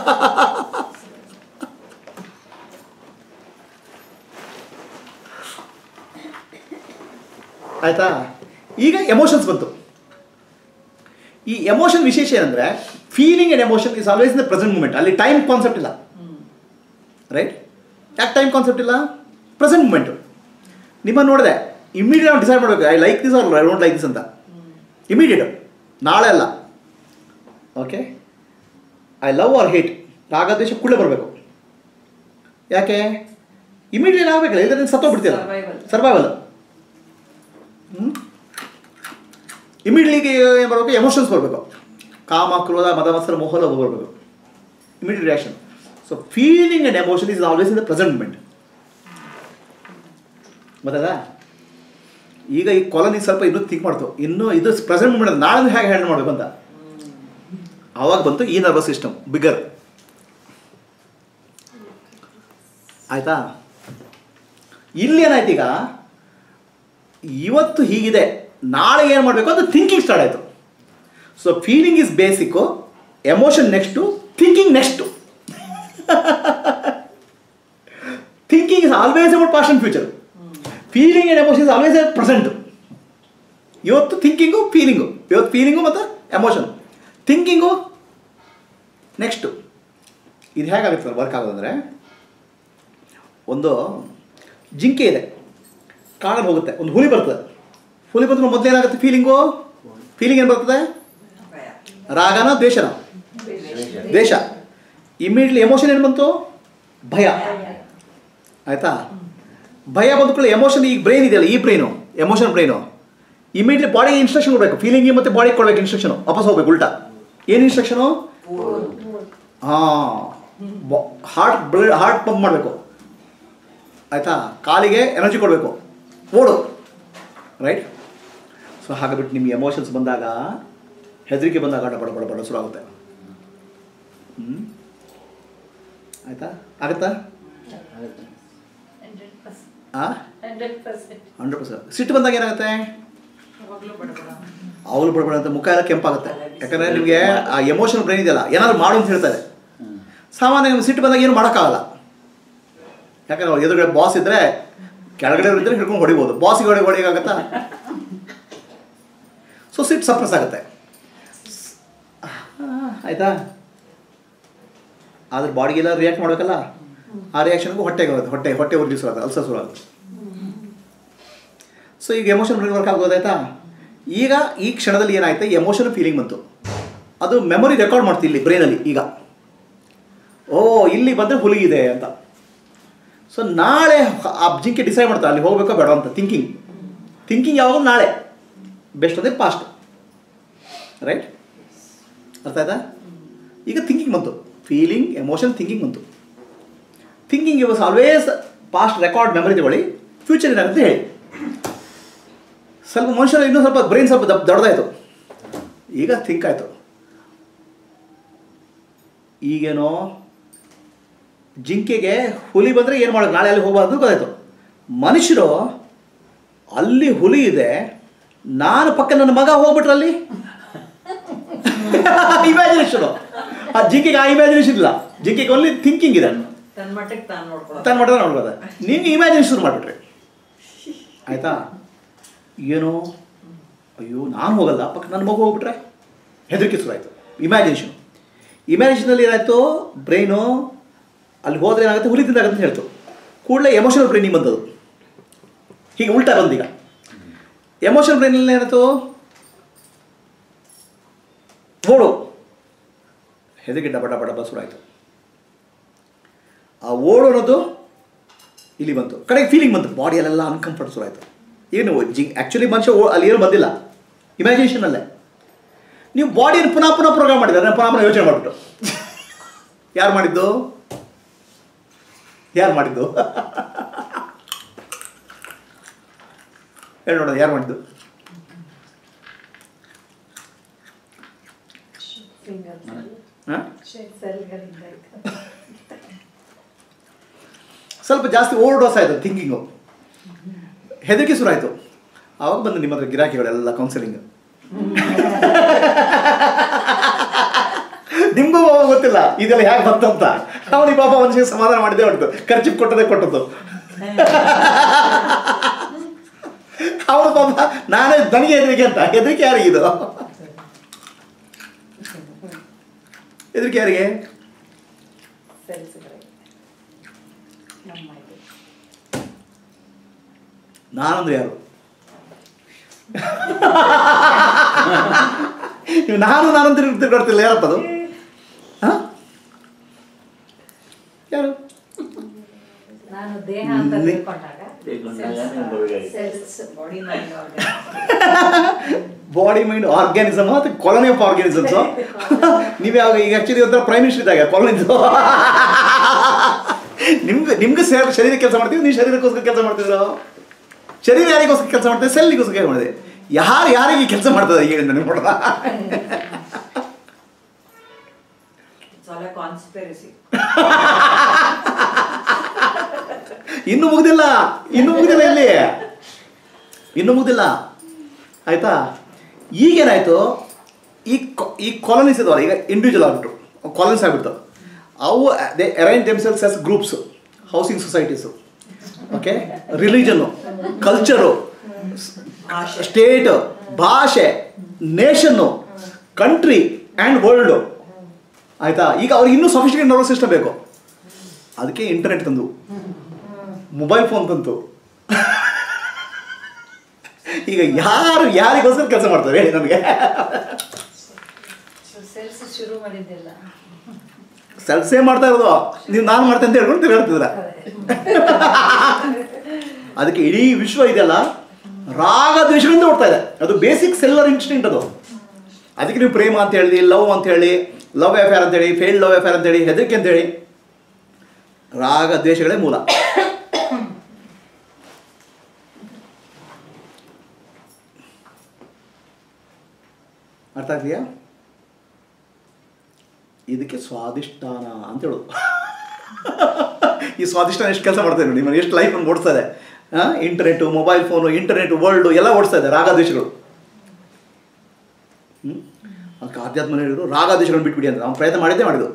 ಆಯ್ತಾ ಈಗ ಎಮೋಷನ್ಸ್ ಬಂತು ಈ ಎಮೋಷನ್ ವಿಶೇಷ ಏನಂದ್ರೆ feeling and emotion is always in the present moment ಅಲ್ಲಿ ಟೈಮ್ ಕಾನ್ಸೆಪ್ಟ್ ಇಲ್ಲ ರೈಟ್ ಯಾಕೆ ಟೈಮ್ ಕಾನ್ಸೆಪ್ಟ್ ಇಲ್ಲ ಪ್ರೆಸೆಂಟ್ ಮೂಮೆಂಟು ನಿಮ್ಮ ನೋಡಿದೆ ಇಮಿಡಿಯೇಟ್ ನಾವು ಡಿಸೈಡ್ ಮಾಡಬೇಕು I like this or I don't like this ಅಂತ ಇಮಿಡಿಯೇಟ್ ನಾಳೆ ಅಲ್ಲ okay I love or hate ರಾಗದ್ವೇಷ ಕುಳ್ಳೆ ಬರಬೇಕು ಯಾಕೆ ಇಮಿಡಿಯೇಟ್ ಆಗಬೇಕಲ್ಲ ಇಲ್ಲದ್ರೆ ಸತ್ತೋಗ್ಬಿಡ್ತೀರ Survival. ಸರ್ವೈವಲ್ ಇಮಿಡಿಯೇಟ್ಲಿಗೆ ಏನು ಬರಬೇಕು ಎಮೋಷನ್ಸ್ ಬರಬೇಕು ಕಾಮ ಕ್ರೋಧ ಮದ ಮತ್ಸರ ಮೋಹ ಲೋಭ ಬರಬೇಕು immediate reaction so feeling and emotion is always in the present moment ಗೊತ್ತಲ್ಲ ಈಗ ಈ ಕಾಲನಿ ಸ್ವಲ್ಪ ಇನ್ನೂ ಥಿಂಕ್ ಮಾಡ್ತು ಇನ್ನೂ ಇದು ಪ್ರೆಸೆಂಟ್ ಮೂಮೆಂಟ್ ನಾಳೆ ಹೇಗೆ ಹ್ಯಾಂಡಲ್ ಮಾಡಬೇಕು ಅಂತ ಆವಾಗ ಬಂತು ಈ ನರ್ವಸ್ ಸಿಸ್ಟಮ್ ಬಿಗರ್ ಆಯ್ತಾ ಇಲ್ಲಿ ಏನಾಯ್ತು ಈಗ ಇವತ್ತು ಹೀಗಿದೆ ನಾಳೆ ಏನು ಮಾಡಬೇಕು ಅಂತ ಥಿಂಕಿಂಗ್ ಸ್ಟಾರ್ಟ್ ಆಯಿತು so feeling is basic emotion next thinking next thinking is always about past and future feeling and emotion is always present ಇವತ್ತು ಥಿಂಕಿಂಗು ಫೀಲಿಂಗು ಇವತ್ತು ಫೀಲಿಂಗು ಮತ್ತು ಎಮೋಷನ್ ಥಿಂಕಿಂಗು ನೆಕ್ಸ್ಟು ಇದು ಹೇಗಾಗುತ್ತೆ ಸರ್ ವರ್ಕ್ ಆಗೋದಂದರೆ ಒಂದು ಜಿಂಕೆ ಇದೆ ಕಾಡಲ್ಲಿ ಹೋಗುತ್ತೆ ಒಂದು ಹುಲಿ ಬರ್ತದೆ ಹುಲಿ ಬಂದ್ರೆ ಮೊದಲು ಏನಾಗುತ್ತೆ ಫೀಲಿಂಗು ಫೀಲಿಂಗ್ ಏನು ಬರ್ತದೆ ಭಯ ರಾಗನ ದ್ವೇಷನ ದ್ವೇಷ ಇಮಿಡಿಯೇಟ್ಲಿ ಎಮೋಷನ್ ಏನು ಬಂತು ಭಯ ಆಯಿತಾ ಭಯ ಬಂದ ಕೂಡಲೇ ಎಮೋಷನ್ ಈಗ ಬ್ರೈನ್ ಇದೆಯಲ್ಲ ಈ ಬ್ರೈನು ಎಮೋಷನ್ ಬ್ರೈನು ಇಮಿಡಿಯೇಟ್ಲಿ ಬಾಡಿಗೆ ಇನ್ಸ್ಟ್ರಕ್ಷನ್ ಕೊಡಬೇಕು ಫೀಲಿಂಗಿಗೆ ಮತ್ತು ಬಾಡಿಗೆ ಕೊಡ್ಬೇಕು ಇನ್ಸ್ಟ್ರಕ್ಷನು ವಾಪಸ್ ಹೋಗ್ಬೇಕು ಉಲ್ಟಾ ಏನು ಇನ್ಸ್ಟ್ರಕ್ಷನು ಹಾಂ ಹಾರ್ಟ್ ಬ್ಲಡ್ ಹಾರ್ಟ್ ಪಂಪ್ ಮಾಡಬೇಕು ಆಯಿತಾ ಕಾಲಿಗೆ ಎನರ್ಜಿ ಕೊಡಬೇಕು ಓಡು ರೈಟ್ ಸೊ ಹಾಗಾಗ್ಬಿಟ್ಟು ನಿಮ್ಗೆ ಎಮೋಷನ್ಸ್ ಬಂದಾಗ ಹೆದರಿಕೆ ಬಂದಾಗ ಆಟ ಬಡ ಬಡ ಬಡ ಶುರು ಆಗುತ್ತೆ ಹ್ಞೂ ಆಯಿತಾ ಆಗುತ್ತಾ ಆಗುತ್ತೆ. ಆ ಹಂಡ್ರೆಡ್ ಪರ್ಸೆಂಟ್ ಹಂಡ್ರೆಡ್ ಪರ್ಸೆಂಟ್ ಸಿಟ್ಟು ಬಂದಾಗ ಏನಾಗುತ್ತೆ ಯಾವಾಗ್ಲೂ ಬಡಬಡ ಅವಳು ಬಡಬಡ ಅಂತ ಮುಖ ಎಲ್ಲ ಕೆಂಪಾಗುತ್ತೆ ಯಾಕಂದರೆ ನಿಮಗೆ ಆ ಎಮೋಷನಲ್ ಬ್ರೈನ್ ಇದೆಯಲ್ಲ ಏನಾದ್ರು ಮಾಡು ಅಂತ ಹೇಳ್ತಾರೆ ಹ್ಮ್. ಸಾಮಾನ್ಯ ನಿಮ್ಗೆ ಸಿಟ್ಟು ಬಂದಾಗ ಏನು ಮಾಡೋಕ್ಕಾಗಲ್ಲ ಯಾಕಂದ್ರೆ ಅವ್ರು ಎದುರುಗಡೆ ಬಾಸ್ ಇದ್ದರೆ ಕೆಳಗಡೆ ಇದ್ದರೆ ಹಿಡ್ಕೊಂಡು ಹೊಡಿಬೋದು ಬಾಸಿಗೆ ಹೊಡಿ ಹೊಡಿಯೋಕ್ಕಾಗತ್ತಾ ಸೊ ಸಿಟ್ಟು ಸಪ್ರೆಸ್ ಆಗುತ್ತೆ ಆಯಿತಾ ಆದ್ರೆ ಬಾಡಿಗೆಲ್ಲ ರಿಯಾಕ್ಟ್ ಮಾಡಬೇಕಲ್ಲ ಆ ರಿಯಾಕ್ಷನ್ಗೂ ಹೊಟ್ಟೆಗೆ ಹೋಗುತ್ತೆ ಹೊಟ್ಟೆ ಹೊಟ್ಟೆ ಉರ್ಗಿ ಶುರು ಆಗುತ್ತೆ ಅಲ್ಸರ್ ಶುರು ಆಗುತ್ತೆ ಸೊ ಈಗ ಎಮೋಷನ್ ಬ್ರೈನ್ ವರ್ಕ್ ಆಗೋದಾಯ್ತಾ ಈಗ ಈ ಕ್ಷಣದಲ್ಲಿ ಏನಾಯ್ತು ಎಮೋಷನ್ ಫೀಲಿಂಗ್ ಬಂತು ಅದು ಮೆಮೊರಿ ರೆಕಾರ್ಡ್ ಮಾಡ್ತೀವಿ ಇಲ್ಲಿ ಬ್ರೈನಲ್ಲಿ ಈಗ ಓ ಇಲ್ಲಿ ಬಂದರೆ ಹುಲಿ ಇದೆ ಅಂತ ಸೊ ನಾಳೆ ಆ ಜಿಂಕೆ ಡಿಸೈಡ್ ಮಾಡ್ತಾರೆ ಅಲ್ಲಿ ಹೋಗ್ಬೇಕೋ ಬೇಡ ಅಂತ ಥಿಂಕಿಂಗ್ ಥಿಂಕಿಂಗ್ ಯಾವಾಗ ನಾಳೆ ಬೆಸ್ಟ್ ಅಂದರೆ ಪಾಸ್ಟ್ ರೈಟ್ ಅರ್ಥ ಆಯ್ತಾ ಈಗ ಥಿಂಕಿಂಗ್ ಬಂತು ಫೀಲಿಂಗ್ ಎಮೋಷನ್ ಥಿಂಕಿಂಗ್ ಬಂತು thinking was always past record memory ತಗೊಳ್ಳಿ ಫ್ಯೂಚರ್ ಏನಾಗುತ್ತೆ ಹೇಳಿ ಸ್ವಲ್ಪ ಮನುಷ್ಯರು ಇನ್ನೂ ಸ್ವಲ್ಪ ಬ್ರೈನ್ ಸ್ವಲ್ಪ ದಪ್ ದೊಡ್ಡದಾಯಿತು ಈಗ ಥಿಂಕ್ ಆಯಿತು ಈಗೇನೋ ಜಿಂಕೆಗೆ ಹುಲಿ ಬಂದರೆ ಏನು ಮಾಡೋದು ನಾಳೆ ಅಲ್ಲಿ ಹೋಗಬಾರ್ದು ಗೊತ್ತಾಯ್ತು ಮನುಷ್ಯರು ಅಲ್ಲಿ ಹುಲಿ ಇದೆ ನಾನು ಪಕ್ಕ ನನ್ನ ಮಗ ಹೋಗ್ಬಿಟ್ರೆ ಅಲ್ಲಿ ಇಮ್ಯಾಜಿನೇಷನು ಆ ಜಿಂಕೆಗೆ ಆ ಇಮ್ಯಾಜಿನೇಷನ್ ಇಲ್ಲ ಜಿಂಕೆಗೆ ಓನ್ಲಿ ಥಿಂಕಿಂಗ್ ಇದೆ ತನ್ನ ಮಟ್ಟಕ್ಕೆ ತಾನು ನೋಡ್ಕೊಳ್ಳೋದು ತನ್ನ ಮಟ್ಟದ ನೋಡ್ಬೋದ ನಿಮ್ಗೆ ಇಮ್ಯಾಜಿನೇಷನ್ ಶುರು ಮಾಡಿಬಿಟ್ರಿ ಆಯಿತಾ ಏನೋ ಅಯ್ಯೋ ನಾನು ಹೋಗಲ್ಲ ಪಕ್ಕ ನನ್ನ ಮಗು ಹೋಗ್ಬಿಟ್ರೆ ಹೆದರಿಕೆ ಶುರು ಆಯಿತು ಇಮ್ಯಾಜಿನೇಷನ್ ಇಮ್ಯಾಜಿನೇಷನಲ್ಲಿ ಏನಾಯಿತು ಬ್ರೈನು ಅಲ್ಲಿ ಹೋದ್ರೆ ಏನಾಗುತ್ತೆ ಹುಲಿ ತಿಂದಾಗತ್ತೆ ಅಂತ ಹೇಳ್ತು ಕೂಡಲೇ ಎಮೋಷನಲ್ ಬ್ರೈನಿಂಗ್ ಬಂದದು ಹೀಗೆ ಉಲ್ಟಾ ಬಂದೀಗ ಎಮೋಷನಲ್ ಬ್ರೈನಲ್ಲಿ ಏನಾಯ್ತು ಓಡು ಹೆದರಿಕೆ ಡಬ ಡಬ ಡಬ ಶುರು ಆಯಿತು ಆ ಓಡು ಅನ್ನೋದು ಇಲ್ಲಿ ಬಂತು ಕಡೆಗೆ ಫೀಲಿಂಗ್ ಬಂತು ಬಾಡಿಯಲ್ಲೆಲ್ಲ ಅನ್ಕಂಫರ್ಟ್ ಶುರು ಆಯಿತು ಏನು ಜಿ ಆ್ಯಕ್ಚುಲಿ ಮನುಷ್ಯ ಓ- ಅಲ್ಲಿ ಏನು ಬಂದಿಲ್ಲ ಇಮ್ಯಾಜಿನೇಷನಲ್ಲೇ ನೀವು ಬಾಡಿಯನ್ನು ಪುನಃ ಪುನಃ ಪ್ರೋಗ್ರಾಮ್ ಮಾಡಿದ್ದಾರೆ ಪುನಃ ಪುನಃ ಯೋಚನೆ ಮಾಡಿಬಿಟ್ಟು ಯಾರು ಮಾಡಿದ್ದು ಯಾರು ಮಾಡಿದ್ದು ಹೇಳಿ ನೋಡೋಣ ಯಾರು ಮಾಡಿದ್ದು ಹಾಂ ಸ್ವಲ್ಪ ಜಾಸ್ತಿ ಓವರ್ ಡೋಸ್ ಆಯಿತು ಥಿಂಕಿಂಗು ಹೆದರಿಕೆ ಶುರು ಆಯಿತು ಆವಾಗ ಬಂದು ನಿಮ್ಮ ಹತ್ರ ಗಿರಾಕಿಗಳೆಲ್ಲ ಕೌನ್ಸಿಲಿಂಗ್ ನಿಮಗೂ ಪಾಪ ಗೊತ್ತಿಲ್ಲ ಇದೆಲ್ಲ ಹೇಗೆ ಬಂತಂತ ಅವನಿಗೆ ಪಾಪ ಮನುಷ್ಯಗೆ ಸಮಾಧಾನ ಮಾಡಿದೆ ಹೊರತು ಖರ್ಚಿಗೆ ಕೊಟ್ಟದೆ ಕೊಟ್ಟದ್ದು ಅವನು ಪಾಪ ನಾನೇ ನನಗೆ ಹೆದರಿಕೆ ಅಂತ ಹೆದರಿಕೆ ಯಾರಿಗಿದು ಹೆದರಿಕೆ ಯಾರಿಗೆ ನಾನಂದ್ರೆ ಯಾರು ನೀವು ನಾನು ನಾನು ತಿರುಗಿ ತಿರುಗಾಡ್ತಿಲ್ಲ ಯಾರಪ್ಪ ಅದು ಹಾಂ ಯಾರು ನಾನು ದೇಹ ಅಂತ ನಿ- ತಿಳ್ಕೊಂಡಾಗ ತಿಳ್ಕೊಂಡಾಗ ನಿಮ್ಗೆ ಒಳಗಾಯ್ತು. Cells body mind body mind organism ಮತ್ತು ಕಾಲನಿ ಆಫ್ ಆರ್ಗ್ಯಾನಿಸಮ್ಸು ನೀವು ಯಾವಾಗ ಈಗ ಆ್ಯಕ್ಚುಲಿ ಒಂಥರ ಪ್ರೈಮ್ ಮಿನಿಸ್ಟರ್ ಇದ್ದಾಗ ಕಾಲನಿದು ನಿಮ್ಗೆ ನಿಮ್ಗೆ ಸೇರ್ ಶರೀರ ಕೆಲಸ ಮಾಡ್ತೀವಿ ನೀವು ಶರೀರಕ್ಕೋಸ್ಕರ ಕೆಲಸ ಮಾಡ್ತಿದ್ರು ಶರೀರ ಯಾರಿಗೋಸ್ಕರ ಕೆಲಸ ಮಾಡ್ತೀವಿ ಸೆಲ್ಲಿಗೋಸ್ಕರ ಕೆಲಸ ಮಾಡಿದೆ ಯಾರು ಯಾರಿಗೆ ಕೆಲಸ ಮಾಡ್ತದೆ ಹೇಳಿ ನನಗೆ ನೋಡೋಣ ಇಟ್ಸ್ ಆಲ್ ಕಾನ್ಸ್ಪಿರಸಿ ಇನ್ನು ಮುಗ್ದಿಲ್ಲ ಇನ್ನು ಮುಗ್ದಿಲ್ಲ ಇಲ್ಲಿ ಇನ್ನು ಮುಗ್ದಿಲ್ಲ ಆಯ್ತಾ ಈಗೇನಾಯ್ತು ಈ ಕೊ- ಈ ಕಾಲನೀಸ್ ಇದಾವಲ್ಲ ಈಗ ಇಂಡಿವಿಜುವಲ್ ಆಗ್ಬಿಟ್ಟು ಕಾಲನೀಸ್ ಆಗ್ಬಿಡ್ತು ಅವು they arrange themselves as groups housing societies okay religion culture ಭಾಷೆ ಸ್ಟೇಟ್ ಭಾಷೆ ನೇಷನ್ನು ಕಂಟ್ರಿ ಆ್ಯಂಡ್ ವರ್ಲ್ಡು ಆಯಿತಾ ಈಗ ಅವ್ರಿಗೆ ಇನ್ನೂ ಸಫಿಷಿಯೇಟ್ ನರ್ವಸ್ ಸಿಸ್ಟಮ್ ಬೇಕು ಅದಕ್ಕೆ ಇಂಟರ್ನೆಟ್ ತಂದು ಮೊಬೈಲ್ ಫೋನ್ ತಂತು ಈಗ ಯಾರು ಯಾರಿಗೋಸ್ಕರ ಕೆಲಸ ಮಾಡ್ತಾರೆ ಹೇಳಿ ನನಗೆ ಸೆಲ್ಸ್ ಶುರು ಮಾಡಿದ್ದಿಲ್ಲ ಸೆಲ್ಸೇ ಮಾಡ್ತಾ ಇರೋದು ನೀವು ನಾನು ಮಾಡ್ತೇನೆ ಅಂತ ಹೇಳ್ಕೊಂಡು ತಿರುಗಾಡ್ತಿದ್ರ ಅದಕ್ಕೆ ಇಡೀ ವಿಶ್ವ ಇದೆಯಲ್ಲ ರಾಗ ದ್ವೇಷಗಳಿಂದ ಓಡ್ತಾ ಇದೆ ಅದು ಬೇಸಿಕ್ ಸೆಲ್ಲರ್ ಇನ್ಸ್ಟಿಂಕ್ಟ್ ಅದು ಅದಕ್ಕೆ ನೀವು ಪ್ರೇಮ ಅಂತ ಹೇಳಿ ಲವ್ ಅಂತ ಹೇಳಿ ಲವ್ ಅಫೇರ್ ಅಂತ ಹೇಳಿ ಫೇಲ್ಡ್ ಲವ್ ಅಫೇರ್ ಅಂತ ಹೇಳಿ ಹೆದರಿಕೆ ಅಂತ ಹೇಳಿ ರಾಗ ದ್ವೇಷಗಳೇ ಮೂಲ ಅರ್ಥ ಆಗ್ತೀಯಾ ಇದಕ್ಕೆ ಸ್ವಾದಿಷ್ಟಾನ ಅಂತ ಹೇಳೋದು ಈ ಸ್ವಾದಿಷ್ಟಾನ ಎಷ್ಟು ಕೆಲಸ ಮಾಡ್ತಾ ಇದೆ ನೋಡಿ ಎಷ್ಟು ಲೈಫ್ ಓಡಿಸ್ತಾ ಇದೆ internet mobile phone internet world ಎಲ್ಲ ಓಡಿಸ್ತಾ ಇದೆ ರಾಗದ್ವೇಷಗಳು ಹ್ಞೂ ಅದಕ್ಕೆ ಆಧ್ಯಾತ್ಮ ಹೇಳಿದ್ರು ರಾಗದ್ವೇಷಗಳನ್ನ ಬಿಟ್ಬಿಡಿ ಅಂತ ನಾವು ಪ್ರಯತ್ನ ಮಾಡಿದ್ದೇ ಮಾಡಿದ್ದು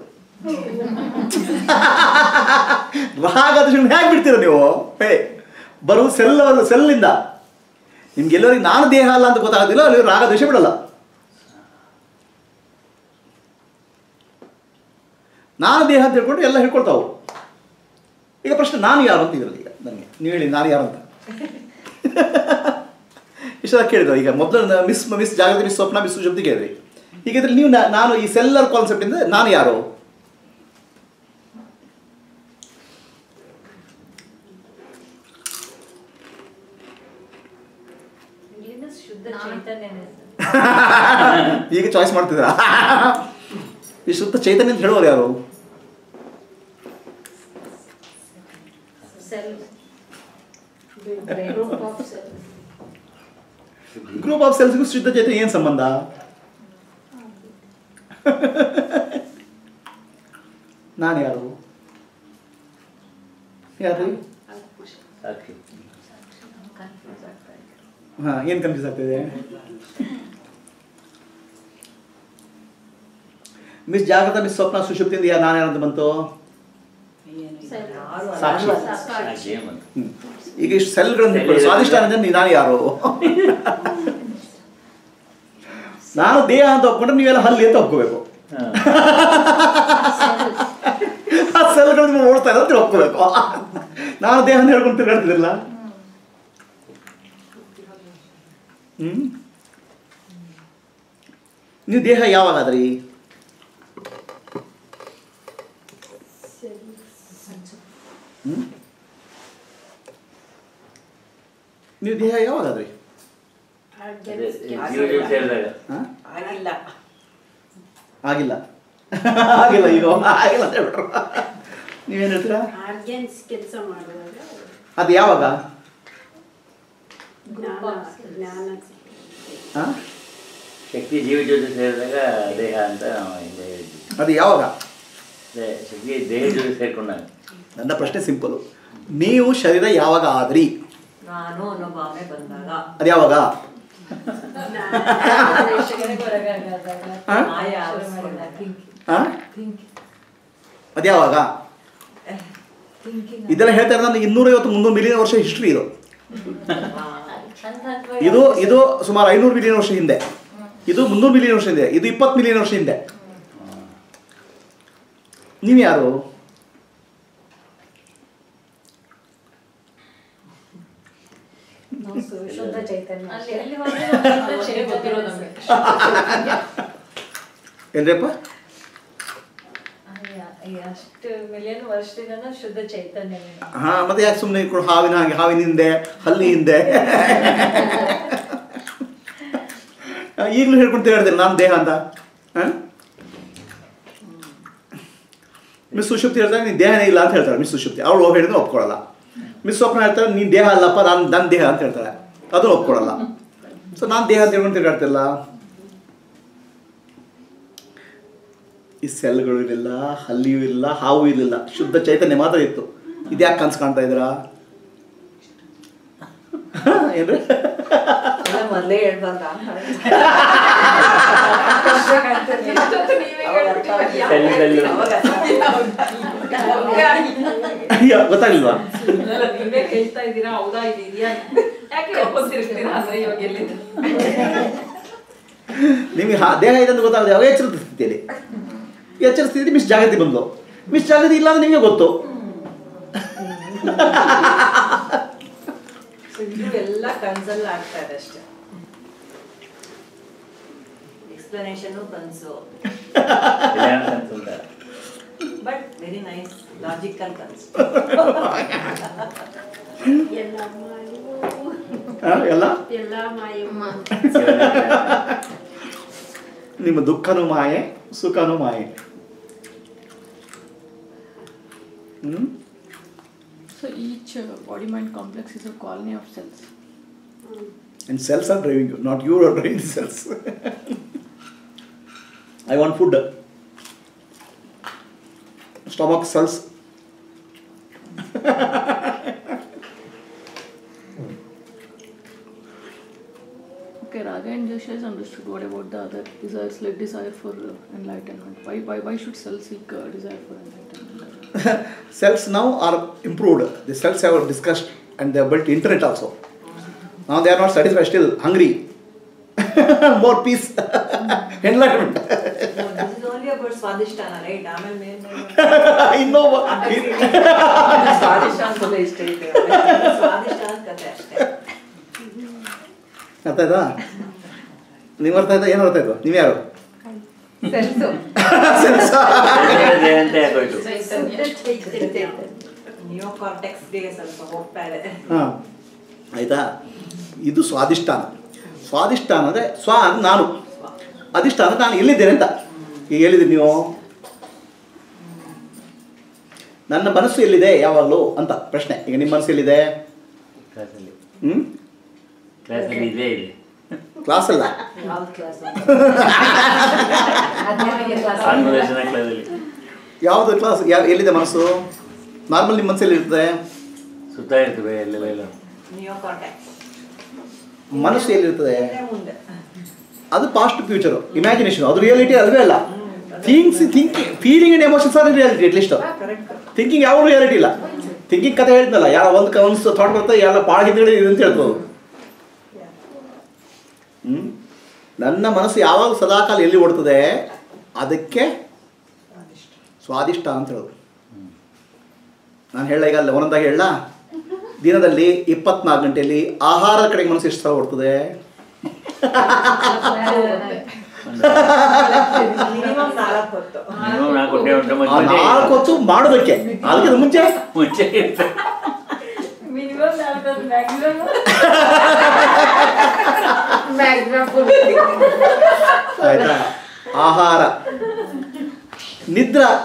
ರಾಗದ್ವೇಷಗಳನ್ನ ಹೇಗೆ ಬಿಡ್ತೀರ ನೀವು ಹೇ ಬರೋ ಸೆಲ್ ಸೆಲ್ಲಿಂದ ನಿಮ್ಗೆ ಎಲ್ಲರಿಗೆ ನಾನು ದೇಹ ಅಲ್ಲ ಅಂತ ಗೊತ್ತಾಗೋದಿಲ್ಲ ಅಲ್ಲಿ ರಾಗದ್ವೇಷ ಬಿಡಲ್ಲ ನಾನು ದೇಹ ಅಂತ ಹೇಳ್ಕೊಂಡು ಎಲ್ಲ ಹೇಳ್ಕೊಳ್ತಾವು ಈಗ ಪ್ರಶ್ನೆ ನಾನು ಯಾರು ಅಂತ ಇದರಲ್ಲಿ ಈಗ ನನಗೆ ನೀವು ಹೇಳಿ ನಾನು ಯಾರು ಅಂತ ಇಷ್ಟೆಲ್ಲ ಕೇಳಿದ್ರು ಈಗ ಮೊದಲು ಮಿಸ್ ಮಿಸ್ ಜಾಗೃತಿ ಮಿಸ್ ಸ್ವಪ್ನ ಮಿಸ್ ಶಬ್ದ ಕೇಳಿದ್ರಿ ಈಗ ಇದ್ರಲ್ಲಿ ನೀವು ನಾ- ನಾನು ಈ ಸೆಲ್ಲರ್ ಕಾನ್ಸೆಪ್ಟಿಂದ ನಾನು ಯಾರು ಇಲ್ಲಿಂದ ಶುದ್ಧ ಚೈತನ್ಯನೇ ಸರ್. ಈಗ ಚಾಯ್ಸ್ ಮಾಡ್ತಿದ್ದೀರಾ ಈ ಶುದ್ಧ ಚೈತನ್ಯ ಅಂತ ಹೇಳೋರು ಯಾರು Self. Group of self. Group of ಸೆಲ್ಸ್ಗೂ ಶುದ್ಧ ಚೈತನ್ಯ ಏನು ಸಂಬಂಧ ನಾನು ಯಾರು ಯಾರು ಸಾಕ್ಷಿ Confuse ಆಗ್ತಾ ಇದೆ. ಹಾಂ ಏನು ಕನ್ಫ್ಯೂಸ್ ಆಗ್ತಿದೆ ಮಿಸ್ ಜಾಗೃತ ಮಿಸ್ ಸ್ವಪ್ನ ಸುಷುಪ್ತಿಯಿಂದ ಯಾರು ನಾನು ಯಾರಂತ ಬಂತು Self. ಯಾರು ಅಲ್ಲ. ಸಾಕ್ಷಿ. ಸಾಕ್ಷಿ ಅಂತ ಹ್ಮ್. ಈಗ ಇಷ್ಟು ಸೆಲ್ಗಳನ್ನು ಇಟ್ಕೊಳ್ಳಿ ಸ್ವಾದಿಷ್ಟಾನ ಅಂದ್ರೆ ನೀ- ನಾನು ಯಾರು ನಾನು ದೇಹ ಅಂತ ಒಪ್ಕೊಂಡ್ರೆ ನೀವೆಲ್ಲ ಹಲ್ಲಿ ಅಂತ ಒಪ್ಕೋಬೇಕು ಹಾಂ ಆ ಸೆಲ್ಗಳು ನೀವು ಓಡ್ತಾ ಇರೋದು ಅಂತ ಒಪ್ಕೋಬೇಕು ನಾನು ದೇಹ ಅಂತ ಹೇಳ್ಕೊಂಡು ತಿರ್ಗಾಡ್ತಿದ್ರಲ್ಲ ಹ್ಮ್ ನೀವು ದೇಹ ಯಾವಾಗಾದ್ರಿ ಹ್ಮ್ ನೀವು ದೇಹ ಯಾವಾಗಾದ್ರಿ ಅದೇ ಜೀವ ಜೀವ ಸೇರಿದಾಗ ಹಾ ಆಗಿಲ್ಲ ಆಗಿಲ್ಲ ಆಗಿಲ್ಲ ಈಗ ಆಗಿಲ್ಲ ಅಂತ ಹೇಳ್ಬಿಟ್ರು ನೀವೇನು ಹೇಳ್ತೀರಾ ಆರ್ಗನ್ಸ್ ಕೆಲಸ ಮಾಡುವಾಗ ಅದು ಯಾವಾಗ ಜ್ಞಾನ ಜ್ಞಾನ ಹಾಂ ಶಕ್ತಿ ಜೀವ ಜೊತೆ ಸೇರಿದಾಗ ದೇಹ ಅಂತ ನಾವು ಹಿಂದೆ ಹೇಳಿದ್ವಿ ಅದು ಯಾವಾಗ ಅದೇ ಶಕ್ತಿ ದೇಹ ಜೊತೆ ಸೇರ್ಕೊಂಡಾಗ ನನ್ನ ಪ್ರಶ್ನೆ ಸಿಂಪಲು ನೀವು ಶರೀರ ಯಾವಾಗ ಆದ್ರಿ ನಾನು ಅನ್ನೋ ಭಾವನೆ ಬಂದಾಗ ಅದು ಯಾವಾಗ ಪ್ರೇಕ್ಷಕರಿಗೆ ಹೊರಗಾಗದಾಗ. ಹಾ? ಮಾಯ ಶುರು ಮಾಡಿದಾಗ think- ಹಾಂ thinking. ಅದು ಯಾವಾಗ Thinking. ಇದೆಲ್ಲ ಹೇಳ್ತಾ ಇರೋದು ನನಗೆ ಇನ್ನೂರೈವತ್ತು ಮುನ್ನೂರು ಮಿಲಿಯನ್ ವರ್ಷ ಹಿಸ್ಟ್ರಿ ಇದು ಹಂತ ಹಂತವಾಗಿ ಇದು ಇದು ಸುಮಾರು ಐನೂರು ಮಿಲಿಯನ್ ವರ್ಷ ಹಿಂದೆ ಇದು ಮುನ್ನೂರು ಮಿಲಿಯನ್ ವರ್ಷ ಹಿಂದೆ ಇದು ಇಪ್ಪತ್ತು ಮಿಲಿಯನ್ ವರ್ಷ ಹಿಂದೆ ನೀವು ಯಾರು ನಾವು ಸು- ಶುದ್ಧ ಚೈತನ್ಯ ಅಲ್ಲಿ ಅಷ್ಟೇ. ಎಲ್ಲಿ ಹೋದ್ರೆ ಶುದ್ಧ ಚೈತನ್ಯ ಗೊತ್ತಿರೋ ನಮ್ಗೆ. ಏನ್ರಿಪ್ಪ ಅಯ್ಯ, ಅಯ್ಯ, ಅಷ್ಟು ಮಿಲಿಯನ್ ವರ್ಷದಿಂದ ಶುದ್ಧ ಚೈತನ್ಯನೇ ಹಾ ಮತ್ತೆ ಯಾಕೆ ಸುಮ್ಮನೆ ಇಟ್ಕೊಂಡು ಹಾವಿನ ಹಾಗೆ ಹಾವಿನ ಹಿಂದೆ ಹಲ್ಲಿ ಹಿಂದೆ ಆ, ಈಗಲೂ ಹೇಳ್ಕೊಂಡು ತಿರುಗಾಡ್ತೀನಿ ನಾನು ದೇಹ ಅಂತ ಹಾಂ ಮಿಸ್ ಸುಷುಪ್ತಿ ಹೇಳ್ತಾರೆ ನೀನು ದೇಹನೇ ಇಲ್ಲ ಅಂತ ಹೇಳ್ತಾರೆ ಮಿಸ್ ಸುಷುಪ್ತಿ ಅವಳು ಹೇಳಿದ್ರೆ ಒಪ್ಕೊಳ್ಳಲ್ಲ ಮಿಸ್ ಸ್ವಪ್ನ ಹೇಳ್ತಾರೆ ನೀನು ದೇಹ ಅಲ್ಲಪ್ಪ ನಾನು ನನ್ನ ದೇಹ ಅಂತ ಹೇಳ್ತಾಳೆ ಅದನ್ನು ಒಪ್ಕೊಳ್ಳಲ್ಲ ಸೊ ನಾನು ದೇಹ ಅಂತ ಹೇಳ್ಕೊಂಡು ತಿರುಗಾಡ್ತಿಲ್ಲ ಈ ಸೆಲ್ಗಳು ಇರಲಿಲ್ಲ ಹಲ್ಲಿಯೂ ಇಲ್ಲ ಹಾವು ಇರಲಿಲ್ಲ ಶುದ್ಧ ಚೈತನ್ಯ ಮಾತ್ರ ಇತ್ತು ಇದ್ಯಾಕೆ ಕನ್ಸು ಕಾಣ್ತಾ ಇದ್ದೀರಾ ಏನ್ರಿ ಎಲ್ಲ ಮೊದಲೇ ಹೇಳ್ಬಾರ್ದ ಸೆಲ್ದಲ್ಲಿ ಅಯ್ಯೋ ಗೊತ್ತಾಗ್ಲಿಲ್ವಾ ನೀವೇ ಹೇಳ್ತಾ ಇದ್ದೀರಾ ಹೌದಾ ಇದು ಇದೆಯಾ ಯಾಕೆ ಒಪ್ಪಿರ್ತೀರಾ ಅಂದ್ರೆ ಇವಾಗ ಎಲ್ಲಿಂದ ನಿಮಗೆ ಹಾ ದೇಹ ಇದೆ ಅಂತ ಗೊತ್ತಾಗದೆ ಯಾವಾಗ ಎಚ್ಚರದ ಸ್ಥಿತಿಯಲ್ಲಿ ಎಚ್ಚರ ಸ್ಥಿತಿ ಮಿಸ್ ಜಾಗೃತಿ ಬಂದು ಮಿಸ್ ಜಾಗೃತಿ ಇಲ್ಲ ಅಂದ್ರೆ ನಿಮಗೆ ಗೊತ್ತು ಇದು ಎಲ್ಲ ಕನ್ಸಲ್ಲಿ ಆಗ್ತಾ ಇದೆ ಅಷ್ಟೇ ಎಕ್ಸ್ಪ್ಲನೇಷನು ಕನಸು ಕಲ್ಯಾಣ ಅಂತಂದ ಬಟ್ ವೆರಿ ನೈಸ್ ಲಾಜಿಕಲ್ ಕನ್ಸ್ ಎಲ್ಲ ಮಾಯವು ಆ, ಎಲ್ಲ ಎಲ್ಲ ಮಾಯಮ್ಮ ನಿಮ್ಮ ದುಃಖನೂ ಮಾಯೆ ಸುಖನೂ ಮಾಯೆ hmm So each uh, body mind complex is a colony of cells. And cells are driving you, not you are driving the cells. I want food. Stomach cells. Okay, Raga and Jasha is understood. What about the other desires, like desire for uh, enlightenment? Why, why, why should cells seek uh, desire for enlightenment? cells now are improved. The cells have discussed and they have built internet also. Now they are not satisfied, still hungry. More peace, enlightenment. This is only about ಸ್ವಾದಿಷ್ಟಾನ right ಆಮೇಲೆ male ಇನ್ನೊಬ್ಬ ಸ್ವಾದಿಷ್ಟ ಅನ್ಸೋದೇ ಇಷ್ಟ ಇದೆ ಸ್ವಾದಿಷ್ಟಾನ ಕತೆ ಅಷ್ಟೇ ಅರ್ಥ ಆಯ್ತಾ ನೀವು ಅರ್ಥ ಆಯ್ತಾ ಏನು ಅರ್ಥ ಆಯ್ತು ನೀವು ಯಾರು ಸೆನ್ಸು ಜಯಂತ ಯಾಕೋಯ್ತು ನಿಯೋ ಕಾರ್ಟೆಕ್ಸ್ಗೆ ಸ್ವಲ್ಪ ಹೋಗ್ತಾ ಇದೆ ಹಾಂ ಆಯಿತಾ ಇದು ಸ್ವಾದಿಷ್ಟಾನ ಸ್ವಾದಿಷ್ಟಾನ ಅಂದರೆ ಸ್ವ ಅಂದ್ರೆ ನಾನು ಅಧಿಷ್ಠಾನ ನಾನು ಎಲ್ಲಿದ್ದೇನೆ ಅಂತ ಈಗ ಹೇಳಿದ್ರಿ ನೀವು ನನ್ನ ಮನಸ್ಸು ಎಲ್ಲಿದೆ ಯಾವಾಗಲೂ ಅಂತ ಪ್ರಶ್ನೆ ಈಗ ನಿಮ್ಮ ಮನಸ್ಸು ಎಲ್ಲಿದೆ ಕ್ಲಾಸಲ್ಲಿ ಹ್ಞೂ ಕ್ಲಾಸಲ್ಲಿ ಇದೇ ಇದೆ ಕ್ಲಾಸಲ್ಲ ಯಾವ್ದು ಕ್ಲಾಸ್ ಕಾನ್ವರ್ಸೇಷನ್ ಕ್ಲಾಸಲ್ಲಿ ಯಾವುದು ಕ್ಲಾಸ್ ಯಾವ ಎಲ್ಲಿದೆ ಮನಸ್ಸು ನಾರ್ಮಲ್ ನಿಮ್ಮ ಮನಸ್ಸಲ್ಲಿ ಇರ್ತದೆ ಸುತ್ತ ಇರ್ತದೆ ಎಲ್ಲೆಲ್ಲ ಎಲ್ಲ ನಿಯೋ ಕಾರ್ಟೆಕ್ಸ್ ಮನಸ್ಸು ಎಲ್ಲಿರ್ತದೆ ಮುಂದೆ ಅದು ಪಾಸ್ಟ್ ಫ್ಯೂಚರು ಇಮ್ಯಾಜಿನೇಷನ್ ಅದು ರಿಯಾಲಿಟಿ ಅಲ್ವೇ ಅಲ್ಲ things thinking feeling and emotions are reality at least correct thinking ಯಾವ ರಿಯಾಲಿಟಿ ಇಲ್ಲ ಥಿಂಕಿಂಗ್ ಕತೆ ಹೇಳಿದ್ನಲ್ಲ ಯಾರ ಒಂದು ಕ ಒಂದು ಥಾಟ್ ಬರ್ತದೆ ಎಲ್ಲ ಭಾಳ ಹಿಂದ್ಗಡೆ ಇದೆ ಅಂತ ಹೇಳ್ಬೋದು ಹ್ಞೂ ನನ್ನ ಮನಸ್ಸು ಯಾವಾಗ ಸದಾಕಾಲ ಎಲ್ಲಿ ಓಡ್ತದೆ ಅದಕ್ಕೆ ಸ್ವಾದಿಷ್ಟ ಅಂತ ಹೇಳೋದು ನಾನು ಹೇಳ ಈಗ ಅಲ್ಲ ಒಂದೊಂದಾಗಿ ಹೇಳ ದಿನದಲ್ಲಿ ಇಪ್ಪತ್ನಾಲ್ಕು ಗಂಟೆಯಲ್ಲಿ ಆಹಾರದ ಕಡೆಗೆ ಮನಸ್ಸು ಎಷ್ಟು ಸಲ ಓಡ್ತದೆ ಮಿನಿಮಮ್ ನಾಲ್ಕು ಹೊತ್ತು ಮಿನಿಮಮ್ ನಾಲ್ಕು ಗಂಟೆ ಉಂಟು ಆ ಮತ್ತೆ ನಾಲ್ಕು ಹೊತ್ತು ಮಾಡೋದಕ್ಕೆ ಅದಕ್ಕೆ ಮುಂಚೆ ಮುಂಚೆ ಇರ್ತದೆ ಮಿನಿಮಮ್ ನಾಲ್ಕು ಮ್ಯಾಕ್ಸಿಮಮ್ ಆಯ್ತಾ ಆಹಾರ ನಿದ್ರಾ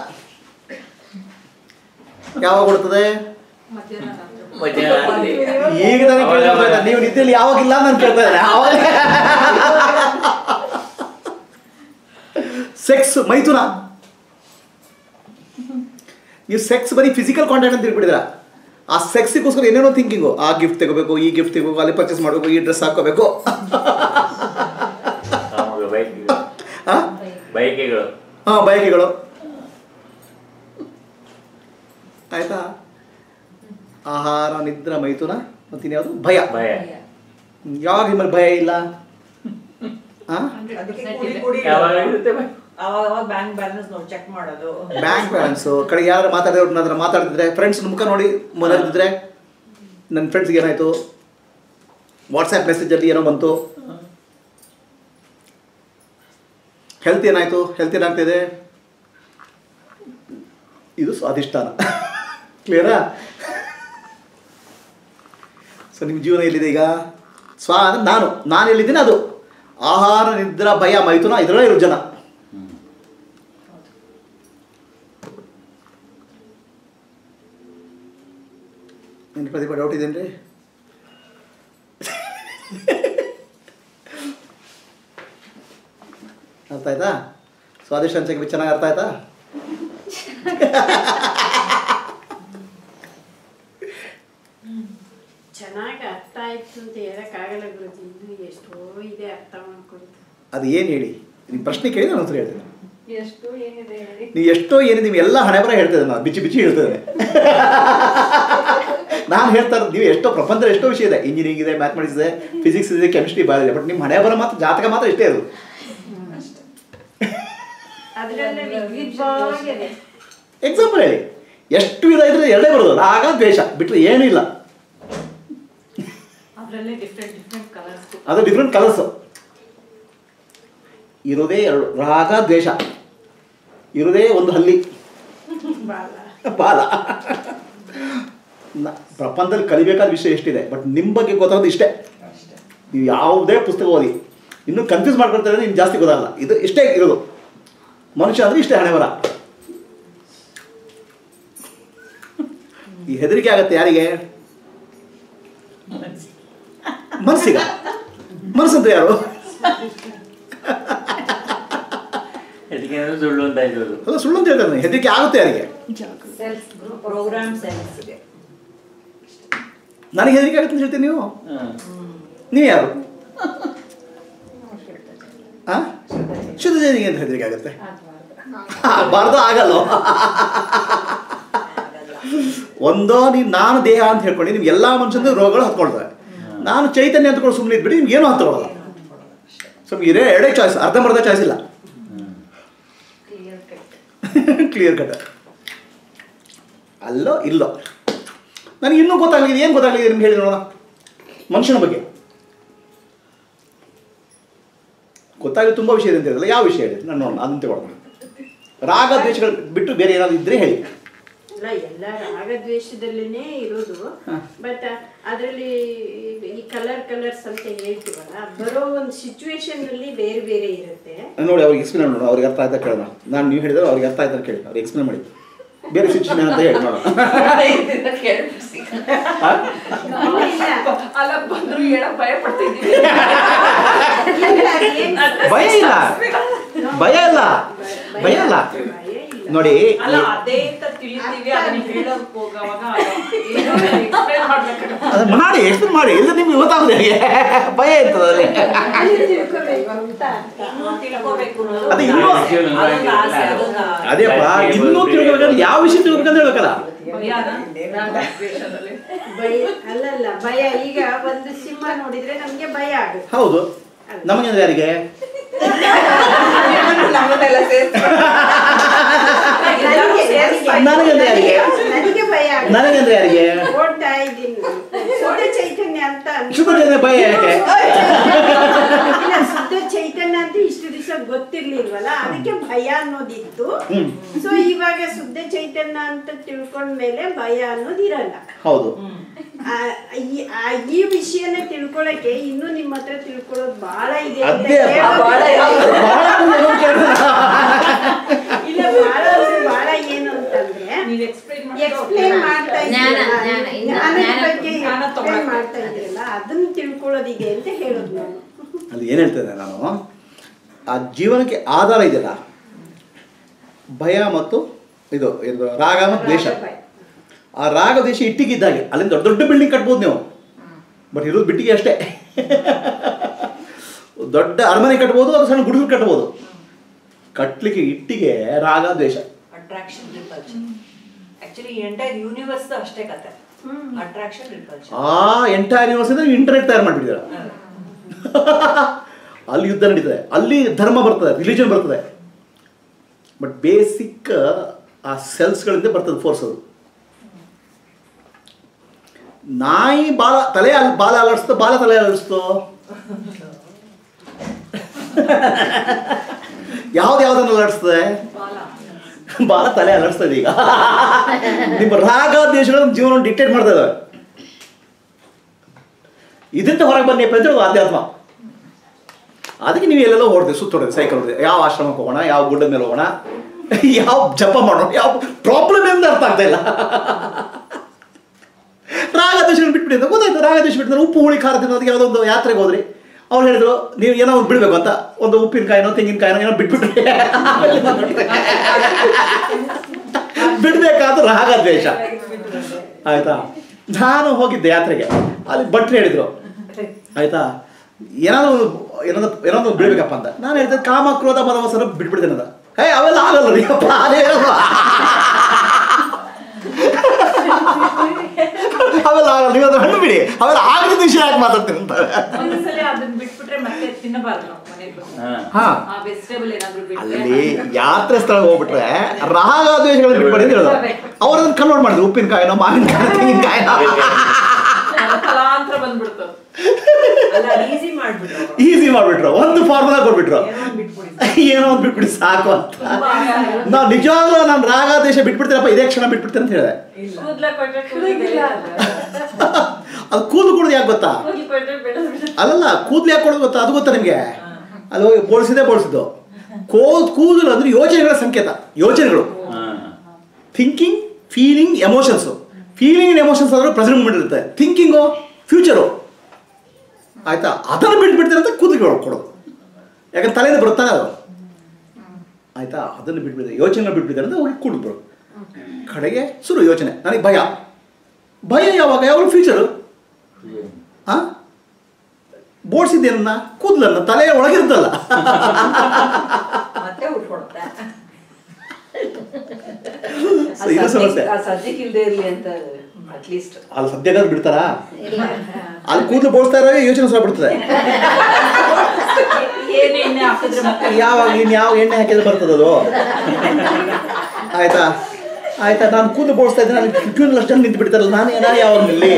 ಯಾವಾಗ ಕೊಡ್ತದೆ ಮಧ್ಯಾಹ್ನ ಮಧ್ಯಾಹ್ನ ಈಗ ನನಗೆ ಕೇಳ್ತಾ ಇದ್ದಾರೆ, ನೀವು ನಿದ್ದೆಯಲ್ಲಿ ಯಾವಾಗಿಲ್ಲ ನಾನು ಕೇಳ್ತಾ ಇದ್ದೇನೆ ಆವಾಗ ಸೆಕ್ಸ್ ಮೈಥುನ ನೀವು ಸೆಕ್ಸ್ ಬರೀ ಫಿಸಿಕಲ್ ಕಾಂಟ್ಯಾಕ್ಟ್ ಅಂತ ತಿಳ್ಬಿಟ್ಟಿದ್ರ ಆ ಸೆಕ್ಸಿಗೋಸ್ಕರ ಏನೇನೋ ಥಿಂಕಿಂಗು ಆ ಗಿಫ್ಟ್ ತೆಗೋಬೇಕು ಈ ಗಿಫ್ಟ್ ತೆಗೋಬೇಕು ಅಲ್ಲಿ ಪರ್ಚೇಸ್ ಮಾಡಬೇಕು ಈ ಡ್ರೆಸ್ ಹಾಕೋಬೇಕು ಕಾಮಗ ಬೈಕ್ ಆ? ಬೈಕಿಗಳು ಹಾಂ ಬಯಕೆಗಳು ಆಯ್ತಾ ಆಹಾರ ನಿದ್ರ ಮೈಥುನ ಮತ್ತಿನ್ಯಾವುದು ಭಯ ಭಯ ಯಾವಾಗ ನಿಮ್ಮಲ್ಲಿ ಭಯ ಇಲ್ಲ ಆ? ಅದಕ್ಕೆ ಕುಡಿ ಕುಡಿ ಯಾವಾಗ ಇರುತ್ತೆ ಭಯ? ಅವಾಗ ಅವಾಗ ಬ್ಯಾಂಕ್ ಬ್ಯಾಲೆನ್ಸ್ ನೋಡಿ ಚೆಕ್ ಮಾಡೋದು ಬ್ಯಾಂಕ್ ಬ್ಯಾಲೆನ್ಸು ಕಡೆಗೆ ಯಾರು ಮಾತಾಡಿದ್ರು ನನ್ನ ಹತ್ರ ಮಾತಾಡ್ತಿದ್ರೆ ಫ್ರೆಂಡ್ಸ್ ಮುಖ ನೋಡಿ ಮಲಗಿದ್ರೆ ನನ್ನ ಫ್ರೆಂಡ್ಸ್ಗೆ ಏನಾಯಿತು ವಾಟ್ಸಪ್ ಮೆಸೇಜಲ್ಲಿ ಏನೋ ಬಂತು ಹೆಲ್ತ್ ಏನಾಯಿತು ಹೆಲ್ತ್ ಏನಾಗ್ತಿದೆ ಇದು ಸ್ವಾದಿಷ್ಟಾನ ಕ್ಲಿಯರಾ ಸೊ ನಿಮ್ಮ ಜೀವನ ಎಲ್ಲಿದೆ ಈಗ ಸ್ವ ಅಂದ್ರೆ ನಾನು ನಾನು ಎಲ್ಲಿದ್ದೀನಿ ಅದು ಆಹಾರ ನಿದ್ರಾ ಭಯ ಮೈಥುನ ಇದರಲ್ಲೇ ಇರೋ ಜನ ಏನು ಪ್ರತಿಭಾ ಡೌಟ್ ಇದೇನ್ರಿ ಅರ್ಥ ಆಯ್ತಾ ಸ್ವಾದಿಷ್ಟ ಹಂಚಕ್ಕೆ ಚೆನ್ನಾಗಿ ಅರ್ಥ ಆಯ್ತಾ ಚೆನ್ನಾಗಿ ಅರ್ಥ ಆಯ್ತು ಅಂತ ಹೇಳಕ್ಕಾಗಲ್ಲ ಗುರುಜಿ ಇನ್ನು ಎಷ್ಟೋ ಇದೆ ಅರ್ಥ ಮಾಡ್ಕೊಳ್ತಾ ಅದು ಏನು ಹೇಳಿ ನಿಮ್ಮ ಪ್ರಶ್ನೆ ಕೇಳಿ ನಾನು ಉತ್ತರ ಹೇಳ್ತೇನೆ ಎಷ್ಟು ಏನಿದೆ ಹೇಳಿ ನೀವು ಎಷ್ಟೋ ಏನಿದೆ ನೀವು ಎಲ್ಲ ಹಣೆ ಬರ ಹೇಳ್ತೇವೆ ನಾನು ಬಿಚ್ಚಿ ಬಿಚ್ಚಿ ಹೇಳ್ತೇನೆ ನಾನು ಹೇಳ್ತಾ ಇರೋದು ನೀವು ಎಷ್ಟೋ ಪ್ರಪಂಚದಲ್ಲಿ ಎಷ್ಟೋ ವಿಷಯ ಇದೆ ಇಂಜಿನಿಯರಿಂಗ್ ಇದೆ ಮ್ಯಾಥಮೆಟಿಕ್ಸ್ ಇದೆ ಫಿಸಿಕ್ಸ್ ಇದೆ ಕೆಮಿಸ್ಟ್ರಿ ಬಾಳ ಇದೆ ಬಟ್ ನಿಮ್ಮ ಹಣೆ ಬರ ಮಾತ್ರ ಜಾತಕ ಮಾತ್ರ ಇಷ್ಟೇ ಅದು ಅದರಲ್ಲೇ ವಿದ್ವಿದ್ವಾಗಿದೆ ಎಕ್ಸಾಂಪಲ್ ಹೇಳಿ ಎಷ್ಟು ವಿಧ ಇದ್ರೆ ಎರಡೇ ಬರೋದು ರಾಗ ದ್ವೇಷ ಬಿಟ್ಟರೆ ಏನೂ ಇಲ್ಲ ಅದರಲ್ಲೇ ಡಿಫ್ರೆಂಟ್ ಡಿಫ್ರೆಂಟ್ ಕಲರ್ಸ್ ಅದು ಡಿಫ್ರೆಂಟ್ ಕಲರ್ಸು ಇರೋದೇ ಎರಡು ರಾಗ ದ್ವೇಷ ಇರೋದೇ ಒಂದು ಹಲ್ಲಿ ಬಾಲ ಬಾಲ ನ- ಪ್ರಪಂಚದಲ್ಲಿ ಕಲಿಬೇಕಾದ ವಿಷಯ ಎಷ್ಟಿದೆ ಬಟ್ ನಿಮ್ಮ ಬಗ್ಗೆ ಗೊತ್ತಾಗೋದು ಇಷ್ಟೇ ನೀವು ಯಾವುದೇ ಪುಸ್ತಕ ಓದಿ ಇನ್ನೂ ಕನ್ಫ್ಯೂಸ್ ಮಾಡ್ಕೊಳ್ತಾರೆ ನಿಮ್ಗೆ ಜಾಸ್ತಿ ಗೊತ್ತಾಗಲ್ಲ ಇದು ಇಷ್ಟೇ ಇರೋದು ಮನುಷ್ಯ ಅಂದ್ರೆ ಇಷ್ಟೇ ಹಣೆ ಬರ ಈ ಹೆದರಿಕೆ ಆಗತ್ತೆ ಯಾರಿಗೆ ಮನಸ್ಸಿಗ ಮನಸ್ಸಂತ ಯಾರು ಅದಕ್ಕೆ ಏನಾದ್ರು ಸುಳ್ಳು ಅಂತ ಇರೋದು ಅಲ್ಲ ಸುಳ್ಳು ಅಂತ ಹೇಳ್ತಾರೆ ನಾನು. ಹೆದರಿಕೆ ಆಗುತ್ತೆ ಯಾರಿಗೆ ಜಾಗೃತಿ ಸೆಲ್ಫ್ ಪ್ರೋಗ್ರಾಮ್ ಸೆಲ್ಸ್ಗೆ ನನಗೆ ಹೆದರಿಕೆ ಆಗುತ್ತೆ ಅಂತ ಹೇಳ್ತೀನಿ ನೀವು ಹ್ಮ್. ನೀವು ಯಾರು ಆ? ಶುದ್ಧ ಜನಿಗೆ ಅಂತ ಹೆದರಿಕೆ ಆಗುತ್ತೆ ಬಾರ್ದು ಆಗಲ್ಲ ಒಂದೋ ನೀನು ನಾನು ದೇಹ ಅಂತ ಹೇಳ್ಕೊಂಡು ನಿಮ್ಗೆ ಎಲ್ಲ ಮನುಷ್ಯಂದು ರೋಗಗಳು ಹತ್ಕೊಳ್ತವೆ ನಾನು ಚೈತನ್ಯ ಅಂತಕೊಂಡು ಸುಮ್ಮನೆ ಇದ್ಬಿಡಿ ನಿಮ್ಗೆ ಏನೂ ಹತ್ತಕೊಳ್ಳಲ್ಲ ಸೊ ಇರೇ ಎರಡೇ ಚಾಯ್ಸ್ ಅರ್ಧಂಬರ್ಧ ಚಾಯ್ಸ್ ಇಲ್ಲ ಕ್ಲಿಯರ್ ಕಟ್ ಅಲ್ಲೋ ಇಲ್ಲೋ ನನಗೆ ಇನ್ನೂ ಗೊತ್ತಾಗಲಿದೆ ಏನು ಗೊತ್ತಾಗಲಿದೆ ನಿಮ್ಗೆ ಹೇಳಿ ನೋಡೋಣ ಮನುಷ್ಯನ ಬಗ್ಗೆ ಗೊತ್ತಾಗಲಿ ತುಂಬ ವಿಷಯ ಇದೆ ಅಂತ ಹೇಳಿದ್ರೆ ಯಾವ ವಿಷಯ ಹೇಳಿ ನಾನು ನೋಡೋಣ ಅದನ್ನು ತಗೊಳ್ಳೋಣ ರಾಗ ದ್ವೇಷಗಳು ಬಿಟ್ಟು ಬೇರೆ ಏನಾದ್ರು ಇದ್ರೆ ಹೇಳಿ ಅಲ್ಲ ಎಲ್ಲ ರಾಗದ್ವೇಷದಲ್ಲೇನೆ ಇರೋದು ಬಟ್ ಅದರಲ್ಲಿ ಈ ಕಲರ್ ಕಲರ್ಸ್ ಅಂತ ಹೇಳ್ತೀವಲ್ಲ ಬರೋ ಒಂದು ಸಿಚುವೇಶನ್ ಅಲ್ಲಿ ಬೇರೆ ಬೇರೆ ಇರುತ್ತೆ ನೋಡಿ ಅವ್ರಿಗೆ ಎಕ್ಸ್ಪ್ಲೇನ್ ಮಾಡೋಣ ಅವ್ರಿಗೆ ಅರ್ಥ ಆಯ್ತಾ ಕೇಳೋಣ ನಾನು ನೀವು ಹೇಳಿದ್ರೆ ಅವ್ರಿಗೆ ಅರ್ಥ ಆಯ್ತಾ ಕೇಳಿ ಅವ್ರಿಗೆ ಎಕ್ಸ್ಪ್ಲೇನ್ ಮಾಡಿ ಬೇರೆ ಸಿಚುವೇಶನ್ ಅಂತ ಹೇಳಿ ನೋಡೋಣ ಆ? ಅಲ್ಲ ಬಂದ್ರು ಹೇಳಕ್ ಭಯ ಪಡ್ತಿದ್ದೀವಿ ಭಯ ಇಲ್ಲ ಭಯ ಇಲ್ಲ ಭಯ ಇಲ್ಲ ನೋಡಿ ಅಲ್ಲ ಅದೇ ಅಂತ ತಿಳಿತೀವಿ ಅದನ್ನ ಹೇಳಕ್ ಹೋಗವಾಗ ಏನೋ ಎಕ್ಸ್ಪ್ಲೈನ್ ಮಾಡ್ಬೇಕಾಗುತ್ತೆ ಅದನ್ನ ಮಾಡಿ ಎಕ್ಸ್ಪ್ಲೇನ್ ಮಾಡಿ ಇಲ್ಲ ನಿಮ್ಗೆ ಗೊತ್ತಾಗುತ್ತೆ ಹೇಗೆ ಭಯ ಇರ್ತದೆ ಅಲ್ಲಿ ತಿಳ್ಕೊಬೇಕು ಅಂತ ಇನ್ನೂ ತಿಳ್ಕೊಬೇಕು ಅನ್ನೋದು ಅದೇ ಇನ್ನೂ ಅದೊಂದು ಆಸೆ ಅದೊಂದು ಅದೇಪ್ಪ ಇನ್ನೂ ತಿಳ್ಕೊಬೇಕಂದ್ರೆ ಯಾವ ವಿಷಯ ತಿಳ್ಬೇಕಂತ ಹೇಳ್ಬೇಕಲ್ಲ ಭಯನ ರಾಗದ್ವೇಷದಲ್ಲಿ ಭಯ ಅಲ್ಲಲ್ಲ ಭಯ ಈಗ ಒಂದು ಸಿಂಹ ನೋಡಿದ್ರೆ ನಮ್ಗೆ ಭಯ ಆಗುತ್ತೆ ಹೌದು ನಮಗೆ ಅಂದ್ರೆ ಯಾರಿಗೆ ನಮ್ಮನ್ನೆಲ್ಲ ಸೇರ್ಸಿ ಎಲ್ಲರೂ ಸೇರ್ಸಿ ನನಗೆ ಅಂದ್ರೆ ಯಾರಿಗೆ ನನಗೆ ಭಯ ಆಗುತ್ತೆ ನನಗೆ ಅಂದ್ರೆ ಯಾರಿಗೆ ಓಡ್ತಾ ಇದ್ದೀನಿ ಶುದ್ಧ ಚೈತನ್ಯ ಅಂತ ಶುದ್ಧ ಜನ ಭಯ ಯಾಕೆ ಇಲ್ಲ ಶುದ್ಧ ಚೈತನ್ಯ ಅಂತ ಇಷ್ಟು ದಿವಸ ಗೊತ್ತಿರ್ಲಿಲ್ವಲ್ಲ ಅದಕ್ಕೆ ಭಯ ಅನ್ನೋದಿತ್ತು ಹ್ಮ್ ಸೊ ಇವಾಗ ಶುದ್ಧ ಚೈತನ್ಯ ಅಂತ ತಿಳ್ಕೊಂಡ್ಮೇಲೆ ಭಯ ಅನ್ನೋದು ಇರಲ್ಲ ಹೌದು ಆ, ಈ- ಆ, ಈ ವಿಷಯನ ತಿಳ್ಕೊಳಕ್ಕೆ ಇನ್ನು ನಿಮ್ಮ ಹತ್ರ ತಿಳ್ಕೊಳ್ಳೋದು ಬಹಳ ಇದೆ ಅಂತ ಅದೇ ಅಪ್ಪ, ಹೇಳೋದು- ಬಹಳ ಇದೆ. ಬಹಳ ಮಂದಿ ಏನೋ ಕೇಳ್ತಾರೆ. ಇಲ್ಲ ಬಹಳ ಅಂದ್ರೆ ಬಹಳ ಏನು ಅಂತಂದ್ರೆ ನೀವ್ ಎಕ್ಸ್ಪ್ಲೈನ್ ಎಕ್ಸ್ಪ್ಲೇನ್ ಮಾಡ್ತಾ ಜ್ಞಾನ, ಇದ್ದೀರಲ್ಲ, ಜ್ಞಾನ, ಇನ್ನು ಜ್ಞಾನದ ಜ್ಞಾನ- ಬಗ್ಗೆ ಜ್ಞಾನ explain ತಗೊಳಕ್ಕೆ. ಮಾಡ್ತಾ ಇದ್ದೀರಲ್ಲ ಅದನ್ನ ತಿಳ್ಕೊಳ್ಳೋದಿದೆ ಅಂತ ಹೇಳೋದು ನಾನು ಅಲ್ಲಿ ಏನು ಹೇಳ್ತೇನೆ ನಾನು ಆ ಜೀವನಕ್ಕೆ ಆಧಾರ ಇದೆಯಲ್ಲ ಭಯ ಮತ್ತು ಇದು ಇದು ರಾಗ ಮತ್ತು ದ್ವೇಷ ಭಯ. ಆ ರಾಗ ದ್ವೇಷ ಇಟ್ಟಿಗಿದ್ದಾಗೆ ಅಲ್ಲಿಂದ ದೊಡ್ಡ ದೊಡ್ಡ ಬಿಲ್ಡಿಂಗ್ ಕಟ್ಬೋದು ನೀವು ಬಟ್ ಇರೋದು ಬಿಟ್ಟಿಗೆ ಅಷ್ಟೇ ದೊಡ್ಡ ಅರಮನೆ ಕಟ್ಬೋದು ಅದು ಸಣ್ಣ ಗುಡಿಸಲು ಕಟ್ಬೋದು ಕಟ್ಲಿಕ್ಕೆ ಇಟ್ಟಿಗೆ ರಾಗ ದ್ವೇಷ attraction repulsion actually entire universe ಅಷ್ಟೇ ಕತೆ ಅಟ್ರಾಕ್ಷನ್ ರಿಪಲ್ಷನ್ ಆ ಎಂಟೈರ್ ಯೂನಿವರ್ಸ್ ನೀವು ಇಂಟರ್ನೆಟ್ ತಯಾರು ಮಾಡಿಬಿಟ್ಟಿದ್ದೀರ ಅಲ್ಲಿ ಯುದ್ಧ ನಡೀತದೆ ಅಲ್ಲಿ ಧರ್ಮ ಬರ್ತದೆ ರಿಲಿಜನ್ ಬರ್ತದೆ ಬಟ್ ಬೇಸಿಕ್ ಆ ಸೆಲ್ಸ್ಗಳಿಂದ ಬರ್ತದೆ ಫೋರ್ಸ್ ಅದು ನಾಯಿ ಬಾಲ ತಲೆ ಅಲ್ಲಿ ಬಾಲ ಅಲಡಿಸ್ತೋ ಬಾಲ ತಲೆ ಅಲಡಿಸ್ತೋ ಯಾವ್ದು ಯಾವ್ದನ್ನ ಅಲಡಿಸ್ತದೆ ಬಾಲ ತಲೆ ಅಲಡಿಸ್ತದೆ ಈಗ ನಿಮ್ಮ ರಾಗ ದೇಶಗಳು ನಮ್ಮ ಜೀವನ ಡಿಕ್ಟೇಟ್ ಮಾಡ್ತಾ ಇದಾವೆ ಇದರಿಂದ ಹೊರಗೆ ಬನ್ನಿ ಅಂತ ಹೇಳಿ ಅಧ್ಯಾತ್ಮ ಅದಕ್ಕೆ ನೀವು ಎಲ್ಲೆಲ್ಲೋ ಹೊಡ್ತೀವಿ ಸುತ್ತೋಡಿದೆ ಸೈಕಲ್ ಹೊಡೆದು ಯಾವ ಆಶ್ರಮಕ್ಕೆ ಹೋಗೋಣ ಯಾವ ಗುಡ್ಡದ ಮೇಲೆ ಹೋಗೋಣ ಯಾವ ಜಪ ಮಾಡೋಣ ಯಾವ ಪ್ರಾಬ್ಲಮ್ ಎಂದು ಅರ್ಥ ಆಗ್ತಾ ಇಲ್ಲ ರಾಗದೇಶಗಳು ಬಿಟ್ಬಿಡಿ ಅಂತ ಗೊತ್ತಾಯ್ತು ರಾಗದೇಶ ಬಿಟ್ಟಿದ್ರೆ ಉಪ್ಪು ಹುಳಿ ಖಾರ ತಿನ್ನೋದಕ್ಕೆ ಯಾವುದೋ ಒಂದು ಯಾತ್ರೆಗೆ ಹೋದ್ರಿ ಅವ್ರು ಹೇಳಿದ್ರು ನೀವು ಏನೋ ಒಂದು ಬಿಡಬೇಕು ಅಂತ ಒಂದು ಉಪ್ಪಿನಕಾಯಿನೋ ತೆಂಗಿನಕಾಯಿನೋ ಏನೋ ಬಿಟ್ಬಿಟ್ರಿ ಆಮೇಲೆ ಬಂದ್ಬಿಟ್ರೆ. ಬಿಡ್ಬೇಕಾದ್ರೆ ರಾಗದ್ವೇಷ ಆಯ್ತಾ ನಾನು ಹೋಗಿದ್ದೆ ಯಾತ್ರೆಗೆ ಅಲ್ಲಿ ಭಟ್ರು ಹೇಳಿದ್ರು ಆಯ್ತಾ ಏನಾದ್ರು ಒಂದು- ಏನಾದ್ರು ಏನಾದ್ರು ಬಿಡ್ಬೇಕಪ್ಪ ಅಂತ ನಾನು ಹೇಳಿದೆ ಕಾಮ ಕ್ರೋಧ ಮದವಸರ ಬಿಟ್ಬಿಡ್ತೇನೆ ಅಂತ ಹೇ ಅವೆಲ್ಲ ಆಗಲ್ಲ ರೀ ಅಪ್ಪ ಅದೇನಲ್ಲ ಅವೆಲ್ಲ ಆಗಲ್ಲ ನೀವು ಅದು ಹಣ್ಣು ಬಿಡಿ ಅವೆಲ್ಲ ಆಗದ ವಿಷಯ ಯಾಕೆ ಮಾತಾಡ್ತೀನಿ ಅಂತ ಒಂದ್ಸಲ ಅದನ್ನ ಬಿಟ್ಬಿಟ್ರೆ ಮತ್ತೆ ತಿನ್ನಬಾರ್ದು ನಾವು ಮನೆಗೆ ಬಂದು. ಹಾ. ಹಾ ಆ ವೆಜಿಟೇಬಲ್ ಏನಾದ್ರು ಅಲ್ಲಿ ಬಿಟ್ರೆ ಯಾತ್ರೆ ಸ್ಥಳ ಹೋಗ್ಬಿಟ್ರೆ ರಾಗ ದ್ವೇಷಗಳನ್ನ ಬಿಟ್ಬಿಡಿ ಅಂತ ಹೇಳೋದು ಅವ್ರು ಅದನ್ನ ಕನ್ವರ್ಟ್ ಮಾಡಿದ್ರು ಉಪ್ಪಿನಕಾಯಿನೋ ಮಾವಿನಕಾಯಿ ತೆಂಗಿನಕಾಯಿನೋ ತಲಾಂತರ ಬಂದ್ಬಿಡ್ತು ಅಲ್ಲ ಈಸಿ ಮಾಡ್ಬಿಟ್ರು ಈಸಿ ಮಾಡ್ಬಿಟ್ರು ಒಂದು ಫಾರ್ಮುಲಾ ಕೊಟ್ಬಿಟ್ರು ಏನೋ ಒಂದ್ ಬಿಟ್ಬಿಡಿ ಏನೋ ಒಂದು ಬಿಟ್ಬಿಡಿ ಸಾಕು ಅಂತ ನಾವು ನಿಜವಾಗ್ಲೂ ನಾನು ರಾಗ ದೇಶ ಬಿಟ್ಬಿಡ್ತೀನಪ್ಪ ಇದೇ ಕ್ಷಣ ಬಿಟ್ಬಿಡ್ತೇನೆ ಅಂತ ಹೇಳಿದೆ ಕೂದ್ಲ ಕೊಟ್ರೆ ಕೂದಲಿಲ್ಲ ಅದು ಕೂದಲು ಕೊಡೋದು ಯಾಕೆ ಗೊತ್ತಾ ಕೂದಲು ಕೊಟ್ರೆ ಬೆಳೆದ್ಬಿಡುತ್ತೆ ಅಲ್ಲಲ್ಲ ಕೂದಲು ಯಾಕೆ ಕೊಡೋದು ಗೊತ್ತಾ ಅದು ಗೊತ್ತಾ ನಿಮಗೆ ಅಲ್ಲಿ ಹೋಗಿ ಬೋಳ್ಸಿದೆ ಬೋಳ್ಸಿದ್ದು ಕೋದ್ ಕೂದಲು ಅಂದ್ರೆ ಯೋಚನೆಗಳ ಸಂಕೇತ ಯೋಚನೆಗಳು ಹಾಂ thinking feeling emotions feeling and emotions ಆದರೂ ಪ್ರೆಸೆಂಟ್ ಮೂಮೆಂಟ್ ಇರುತ್ತೆ ಥಿಂಕಿಂಗು ಫ್ಯೂಚರು ಆಯ್ತಾ ಅದನ್ನು ಬಿಟ್ಬಿಡ್ತೀರ ಅಂತ ಕೂದಲಿಗೆ ಕೊಡೋದು ಯಾಕಂದ್ರೆ ತಲೆಯಿಂದ ಬರುತ್ತಾನೆ ಅದು ಆಯ್ತಾ ಅದನ್ನು ಬಿಟ್ಬಿಡ್ತಾರೆ ಯೋಚನೆ ಬಿಟ್ಬಿಡ್ತಾರೆ ಅಂತ ಅವ್ರಿಗೆ ಕೂಡಿದ್ರು ಕಡೆಗೆ ಶುರು ಯೋಚನೆ ನನಗೆ ಭಯ ಭಯ ಯಾವಾಗ ಯಾವಾಗ ಫ್ಯೂಚರು ಹಾಂ ಬೋಡ್ಸಿದ್ದೇನನ್ನ ಕೂದಲನ್ನ ತಲೆಯ ಒಳಗಿರುತ್ತಲ್ಲ ಮತ್ತೆ ಉಟ್ಕೊಡುತ್ತೆ ಇದು ಸಮಸ್ಯೆ ಸದ್ಯಕ್ಕೆ ಇಲ್ದೇ ಇರ್ಲಿ ಅಂತ ಅಟ್ಲೀಸ್ಟ್ ಅಲ್ಲಿ ಸದ್ಯಕ್ಕೆ ಬಿಡ್ತಾರಾ ಅಲ್ಲಿ ಕೂದಲು ಬೋಳ್ಸ್ತಾ ಇರೋ ಯೋಚನೆ ಸಹ ಬಿಡ್ತದೆ ಏನ್ ಎಣ್ಣೆ ಹಾಕಿದ್ರೆ ಮತ್ತೆ ಯಾವಾಗ ಇನ್ನು ಯಾವ ಎಣ್ಣೆ ಹಾಕಿದ್ರೆ ಬರ್ತದೆ ಅದು ಆಯ್ತಾ ಆಯ್ತಾ ನಾನು ಕೂದಲು ಬೋಳ್ಸ್ತಾ ಇದ್ದೀನಿ ಅಲ್ಲಿ ಕ್ಯೂನಲ್ಲಿ ಅಷ್ಟು ಜನ ನಿಂತು ಬಿಡ್ತಾರಲ್ಲ ನಾನು ಏನ ಯಾವಾಗ ನಿಲ್ಲಿ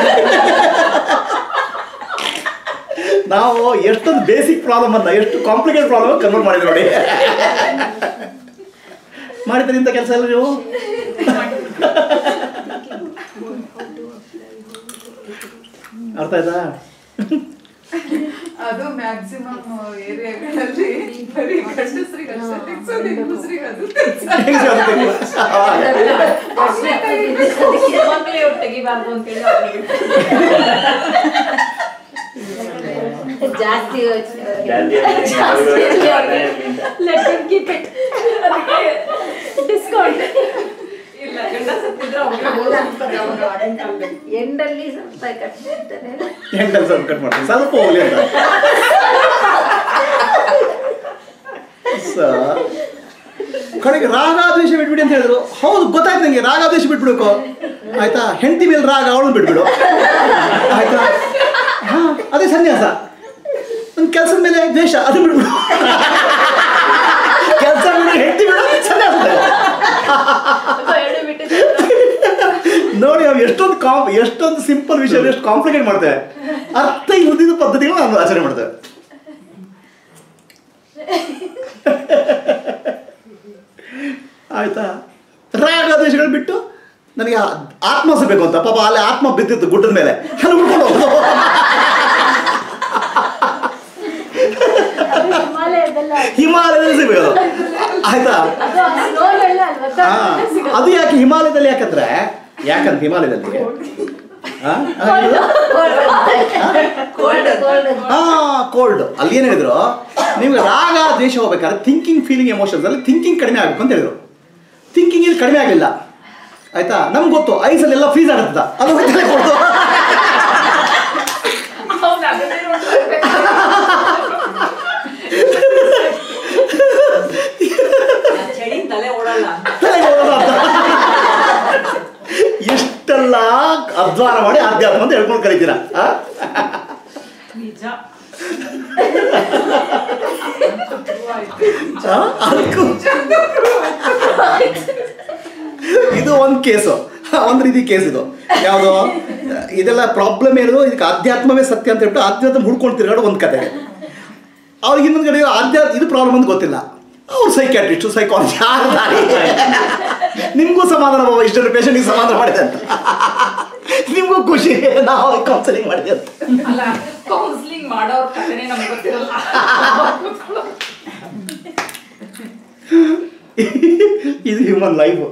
ನಾವು ಎಷ್ಟೊಂದು ಬೇಸಿಕ್ ಪ್ರಾಬ್ಲಮ್ ಅನ್ನ ಎಷ್ಟು ಕಾಂಪ್ಲಿಕೇಟ್ ಪ್ರಾಬ್ಲಮ್ ಕನ್ವರ್ಟ್ ಮಾಡಿದ್ವಿ ನೋಡಿ ಮಾಡಿದ್ರೆ ಇಂಥ ಕೆಲಸ ಎಲ್ಲ ನೀವು ಅರ್ಥ ಆಯ್ತಾ ಅದು ಮ್ಯಾಕ್ಸಿಮಮ್ ಏರಿಯಾಗಳಲ್ಲಿ ಬರೀ ಗಂಡಸ್ರಿಗೆ ಅಷ್ಟೇ ತಿನ್ಸೋದು ಹೆಂಗಸ್ರಿಗೆ ಅದು ಹೆಂಗ್ ಸಾಧ್ಯ? ಮಕ್ಳು ಇವ್ರು ತೆಗಿಬಾರ್ದು ಅಂತೇಳಿ ಅವ್ರಿಗೆ ಜಾಸ್ತಿ ಯೋಚ್ನೆ ಲೆಟ್ ಹಿಮ್ ಕೀಪ್ ಇಟ್ ಅದಕ್ಕೆ ಡಿಸ್ಕೌಂಟ್ ಇಲ್ಲ ಗಂಡ ಸತ್ತಿದ್ರೆ ಅವ್ರಿಗೆ ಬೋಳ್ಸ್ತಾರೆ ಅವ್ರು. ಎಂಡಲ್ಲಿ ಸ್ವಲ್ಪ ಕಷ್ಟ ಇರ್ತಾರೆ ಹೆಂಗಲ್ ಸ್ವಲ್ಪ ಕಟ್ ಮಾಡ್ತೀನಿ ಸ್ವಲ್ಪ ಹೋಗ್ಲಿ ಅಂತ ಸ ಕಡೆಗೆ ರಾಗಾದ್ವೇಷ ಬಿಟ್ಬಿಡಿ ಅಂತ ಹೇಳಿದ್ರು ಹೌದು ಗೊತ್ತಾಯ್ತು ನಂಗೆ ರಾಗಾದ್ವೇಷ ಬಿಟ್ಬಿಡ್ಬೇಕು ಆಯ್ತಾ ಹೆಂಡತಿ ಮೇಲೆ ರಾಗ ಅವಳು ಬಿಟ್ಬಿಡು ಆಯ್ತಾ ಹಾ ಅದೇ ಸನ್ಯಾಸ ನನ್ನ ಕೆಲಸದ ಮೇಲೆ ದ್ವೇಷ ಅದು ಬಿಟ್ಬಿಡು ಕೆಲಸ ಬಿಡು ಹೆಂಡತಿ ಬಿಡು ಸನ್ಯಾಸ ಎರಡು ಬಿಟ್ಟಿದ್ದು ನೋಡಿ ನಾವು ಎಷ್ಟೊಂದು ಕಾಮ್ ಎಷ್ಟೊಂದು ಸಿಂಪಲ್ ವಿಷಯ ಎಷ್ಟು ಕಾಂಪ್ಲಿಕೇಟ್ ಮಾಡ್ತೇವೆ ಅರ್ಥ ಇಲ್ಲದಿದ್ದ ಪದ್ಧತಿಗಳು ನಾವು ಆಚರಣೆ ಮಾಡ್ತೇವೆ ಆಯ್ತಾ ರಾಗ ದೇಶಗಳು ಬಿಟ್ಟು ನನಗೆ ಆ- ಆತ್ಮ ಸಿಗಬೇಕು ಅಂತ ಪಾಪ ಅಲ್ಲಿ ಆತ್ಮ ಬಿದ್ದಿತ್ತು ಗುಡ್ಡದ ಮೇಲೆ ಅಲ್ಲಿ ಉಳ್ಕೊಂಡು ಹೋಗೋದು ಹಿಮಾಲಯದಲ್ಲ ಹಿಮಾಲಯದಲ್ಲಿ ಸಿಗಬೇಕು ಆಯ್ತಾ ಅದು ಸ್ನೋಲೆಲ್ಲ ಅಲ್ವಾ ಹಾ, ಅದು ಯಾಕೆ ಹಿಮಾಲಯದಲ್ಲಿ ಯಾಕಂದ್ರೆ ಯಾಕಂದ್ರೆ ಹಿಮಾಲಯದಲ್ಲಿ ಹಾ? ಹಾ, ಇದು? ಹಾ ಕೋಲ್ಡ್ ಅಲ್ಲಿ ಏನು ಹೇಳಿದ್ರು ನಿಮ್ಗೆ ರಾಗ ದ್ವೇಷ ಹೋಗ್ಬೇಕಾದ್ರೆ ಥಿಂಕಿಂಗ್ ಫೀಲಿಂಗ್ ಎಮೋಷನ್ಸ್ ಅಲ್ಲಿ ಥಿಂಕಿಂಗ್ ಕಡಿಮೆ ಆಗಬೇಕು ಅಂತ ಹೇಳಿದ್ರು ಥಿಂಕಿಂಗ್ ಇಲ್ಲಿ ಕಡಿಮೆ ಆಗಲಿಲ್ಲ ಆಯ್ತಾ ನಮ್ಗೆ ಗೊತ್ತು ಐಸಲ್ಲಿ ಎಲ್ಲ ಫ್ರೀಸ್ ಆಗುತ್ತದ ಅದು ಗೊತ್ತಿಲ್ಲ ಕೊಡ್ತು ಅವ್ನು ಅದನ್ನೇ ನೋಡ್ತಿರ್ಬೇಕು. ಚಳಿ ತಲೆ ಓಡಲ್ಲ ಅಂತ ತಲೆಗೆ ಹೋಗೋದು ಅಂತ. ಎಷ್ಟೆಲ್ಲ ಅಧ್ವಾನ ಮಾಡಿ ಆಧ್ಯಾತ್ಮ ಅಂತ ಹೇಳ್ಕೊಂಡು ಕರಿತೀರಾ ಆ? ನಿಜ ಆ? ಅದಕ್ಕೂ ಇದು ಒಂದು ಕೇಸು ಒಂದು ರೀತಿ ಕೇಸ್ ಇದು ಯಾವುದು ಇದೆಲ್ಲ ಪ್ರಾಬ್ಲಮ್ ಏನು ಇದಕ್ಕೆ ಆಧ್ಯಾತ್ಮವೇ ಸತ್ಯ ಅಂತ ಹೇಳ್ಬಿಟ್ಟು ಆಧ್ಯಾತ್ಮ ಹುಡ್ಕೊಂಡು ತಿರ್ಗಾಡೋ ಒಂದು ಕತೆ ಅವ್ರಿಗೆ ಇನ್ನೊಂದು ಕಡೆ ಆಧ್ಯಾತ್ಮ ಇದು ಪ್ರಾಬ್ಲಮ್ ಅಂತ ಗೊತ್ತಿಲ್ಲ ಅವ್ರು ಸೈಕ್ಯಾಟ್ರಿಸ್ಟು ಸೈಕಾಲಜಿ ಆರು ದಾರಿ ನಿಮಗೂ ಸಮಾಧಾನ ಬಾಬಾ ಇಷ್ಟೊಂದು ಪೇಷಂಟಿಗೆ ಸಮಾಧಾನ ಮಾಡಿದೆ ಅಂತ ನಿಮಗೂ ಖುಷಿ ನಾವು ಕೌನ್ಸಿಲಿಂಗ್ ಮಾಡಿದೆ ಅಂತ ಅಲ್ಲ ಕೌನ್ಸಿಲಿಂಗ್ ಮಾಡೋರ್ ಕಥೆನೇ ನಮ್ಗೆ ಗೊತ್ತಿರಲ್ಲ ಇದು ಹ್ಯೂಮನ್ ಲೈಫು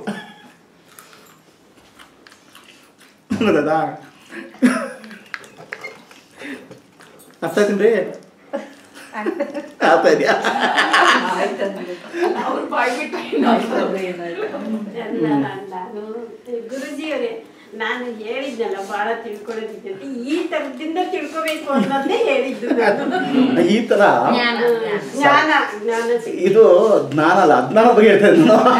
ಗೊತ್ತದಾ ಅರ್ಥ ಆಯ್ತೇನ್ರಿ ಅರ್ಥ ಇದೆಯಾ ಅವ್ರು ಬಾಯ್ ಬಿಟ್ಟು ಇನ್ನೊಂದು ಅಲ್ಲ, ನಾನು ಗುರುಜಿಯವರೇ ನಾನು ಹೇಳಿದ್ನಲ್ಲ ಬಹಳ ತಿಳ್ಕೊಳ್ಳೋದಿದೆ ಅಂತ ಈ ತರದಿಂದ ತಿಳ್ಕೋಬೇಕು ಅನ್ನೋದೇ ಹೇಳಿದ್ದು ನಾನು ಈ ಥರ ಜ್ಞಾನ ಜ್ಞಾನ ಸಿಕ್ಕಿದೆ. ಇದು ಜ್ಞಾನ ಅಲ್ಲ ಅಜ್ಞಾನ ಬಗ್ಗೆ ಹೇಳ್ತಾ ಇದ್ದೀನಿ ನಾನು.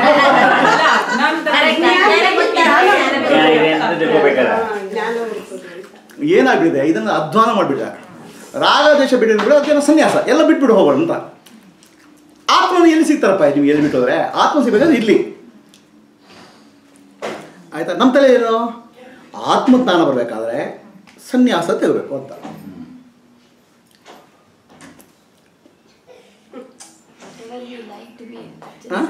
ಜ್ಞಾನ ಇದೆ ಅಂತ ತಿಳ್ಕೊಬೇಕಾದ್ರೆ ಹಾ, ಜ್ಞಾನ ಹುಡ್ಕೋದು ಅಂತ ಏನಾಗ್ಬಿಟ್ಟಿದೆ ಇದನ್ನು ಅಧ್ವಾನ ಮಾಡಿಬಿಟ್ಟ ರಾಗ ದೇಶ ಬಿಟ್ಟಿದ್ರು ಅದಕ್ಕೆ ಸನ್ಯಾಸ ಎಲ್ಲ ಬಿಟ್ಬಿಡು ಹೋಗೋಣ ಅಂತ ಆತ್ಮನ ಎಲ್ಲಿ ಸಿಗ್ತಾರಪ್ಪ ನೀವು ಎಲ್ಲಿ ಬಿಟ್ಟೋದ್ರೆ ಆತ್ಮ ಸಿಗ್ಬೇಕಾದ್ರೆ ಇಲ್ಲಿ ಆಯ್ತಾ ನಮ್ಮ ತಲೆ ಏನು ಆತ್ಮಜ್ಞಾನ ಬರಬೇಕಾದ್ರೆ ಸನ್ಯಾಸ ತೆಗಬೇಕು ಅಂತ ಹಾಂ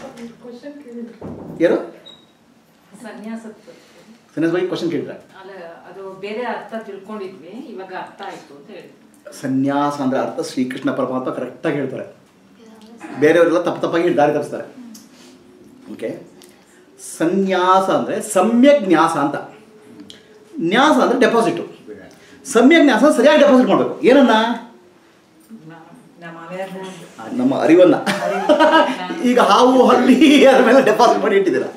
ಯಾರು ಸನ್ಯಾಸದ ಸನ್ಯಾಸ ಬಗ್ಗೆ ಕ್ವಶನ್ ಕೇಳಿದ್ರೆ ಅಲ್ಲ ಅದು ಬೇರೆ ಅರ್ಥ ತಿಳ್ಕೊಂಡಿದ್ವಿ ಇವಾಗ ಅರ್ಥ ಆಯ್ತು ಅಂತ ಹೇಳಿ ಸನ್ಯಾಸ ಅಂದ್ರೆ ಅರ್ಥ ಶ್ರೀಕೃಷ್ಣ ಪರಮಾತ್ಮ ಕರೆಕ್ಟಾಗಿ ಹೇಳ್ತಾರೆ ಬೇರೆಯವರೆಲ್ಲ ತಪ್ಪು ತಪ್ಪಾಗಿ ದಾರಿ ತಪ್ಪಿಸ್ತಾರೆ ಓಕೆ ಸನ್ಯಾಸ ಅಂದರೆ ಸಮ್ಯಕ್ ನ್ಯಾಸ ಅಂತ ನ್ಯಾಸ ಅಂದರೆ ಡೆಪಾಸಿಟು ಸಮ್ಯಕ್ ನ್ಯಾಸ ಸರಿಯಾಗಿ ಡೆಪಾಸಿಟ್ ಮಾಡಬೇಕು ಏನನ್ನ ನಮ್ಮ ಅವೇರ್ನೆಸ್ ನಮ್ಮ ಅರಿವನ್ನ ಈಗ ಹಾವು ಹಳ್ಳಿ ಅದ್ರ ಮೇಲೆ ಡೆಪಾಸಿಟ್ ಮಾಡಿ ಇಟ್ಟಿದ್ದೀರ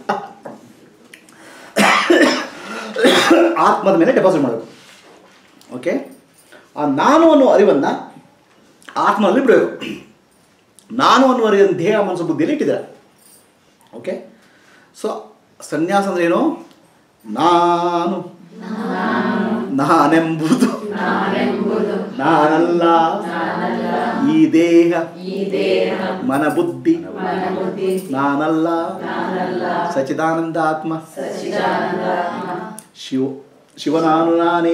ಆತ್ಮದ ಮೇಲೆ ಡೆಪಾಸಿಟ್ ಮಾಡಬೇಕು ಓಕೆ ಆ ನಾನು ಅನ್ನೋ ಅರಿವನ್ನು ಆತ್ಮನಲ್ಲಿ ಬಿಡಬೇಕು ನಾನು ಅನ್ನುವ ಅರಿವನ್ನು ದೇಹ ಮನಸ್ಸು ಬುದ್ಧಿಯಲ್ಲಿ ಇಟ್ಟಿದ್ದೀರ ಓಕೆ ಸೊ ಸನ್ಯಾಸ ಅಂದ್ರೆ ಏನು ನಾನು ನಾನೆಂಬುದು ನಾನಲ್ಲ ಈ ದೇಹ ಮನ ಬುದ್ಧಿ ನಾನಲ್ಲ ಸಚಿದಾನಂದ ಆತ್ಮ ಶಿವ ಶಿವನಾನು ನಾನೇ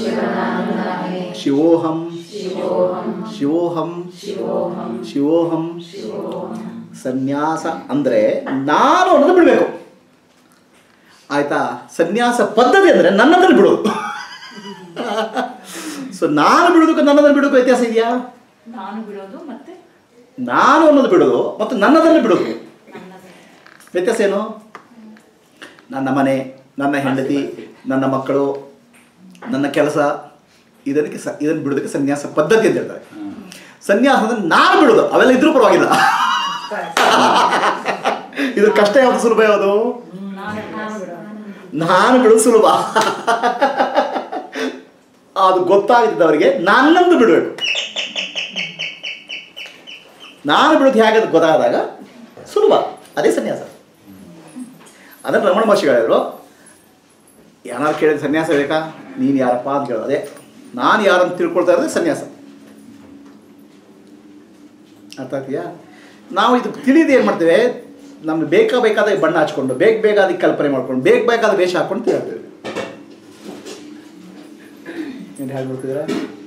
ಶಿವೋಹಂ ಶಿವೋಹಂ ಶಿವೋಹಂ ಸನ್ಯಾಸ ಅಂದರೆ ನಾನು ಅನ್ನೋದು ಬಿಡಬೇಕು ಆಯ್ತಾ ಸನ್ಯಾಸ ಪದ್ಧತಿ ಅಂದರೆ ನನ್ನದನ್ನು ಬಿಡೋದು ಸೊ ನಾನು ಬಿಡೋದಕ್ಕೆ ನನ್ನದನ್ನು ಬಿಡೋಕೆ ವ್ಯತ್ಯಾಸ ಇದೆಯಾ ನಾನು ಬಿಡೋದು ಮತ್ತೆ ನಾನು ಅನ್ನೋದು ಬಿಡೋದು ಮತ್ತು ನನ್ನದನ್ನು ಬಿಡೋದು ವ್ಯತ್ಯಾಸ ಏನು ನನ್ನ ಮನೆ ನನ್ನ ಹೆಂಡತಿ ನನ್ನ ಮಕ್ಕಳು ನನ್ನ ಕೆಲಸ ಇದಕ್ಕೆ ಸ ಇದನ್ನು ಬಿಡೋದಕ್ಕೆ ಸನ್ಯಾಸ ಪದ್ಧತಿ ಅಂತ ಹೇಳ್ತಾರೆ ಸನ್ಯಾಸ ಅಂದ್ರೆ ನಾನು ಬಿಡೋದು ಅವೆಲ್ಲ ಇದ್ರೂ ಪರವಾಗಿಲ್ಲ ಇದ್ರ ಕಷ್ಟ ಯಾವುದು ಸುಲಭ ಯಾವುದು ನಾನು ಬಿಡೋದು ಸುಲಭ ಅದು ಗೊತ್ತಾಗ್ತಿದ್ದವರಿಗೆ ನನ್ನಂದು ಬಿಡಬೇಕು ನಾನು ಬಿಡೋದು ಹೇಗೆ ಅಂತ ಗೊತ್ತಾದಾಗ ಸುಲಭ ಅದೇ ಸನ್ಯಾಸ ಅದನ್ನು ರಮಣ ಮಹರ್ಷಿ ಹೇಳಿದ್ರು ಏನಾರು ಕೇಳಿದ ಸನ್ಯಾಸ ಬೇಕಾ ನೀನು ಯಾರಪ್ಪ ಅಂತ ಕೇಳೋದು ಅದೇ ನಾನು ಯಾರಂತ ತಿಳ್ಕೊಳ್ತಾ ಇರೋದೇ ಸನ್ಯಾಸ ಅರ್ಥ ಆಗ್ತೀಯಾ ನಾವು ಇದು ತಿಳಿದು ಏನು ಮಾಡ್ತೇವೆ ನಮ್ಗೆ ಬೇಕಾ ಬೇಕಾದ ಬಣ್ಣ ಹಚ್ಕೊಂಡು ಬೇಗ ಬೇಗ ಅದಕ್ಕೆ ಕಲ್ಪನೆ ಮಾಡ್ಕೊಂಡು ಬೇಗ ಬೇಕಾದ ವೇಷ ಹಾಕೊಂಡು ತಿಳ್ತೀವಿ ಏನು ಹೇಳ್ಬಿಡ್ತಿದ್ದೀರಾ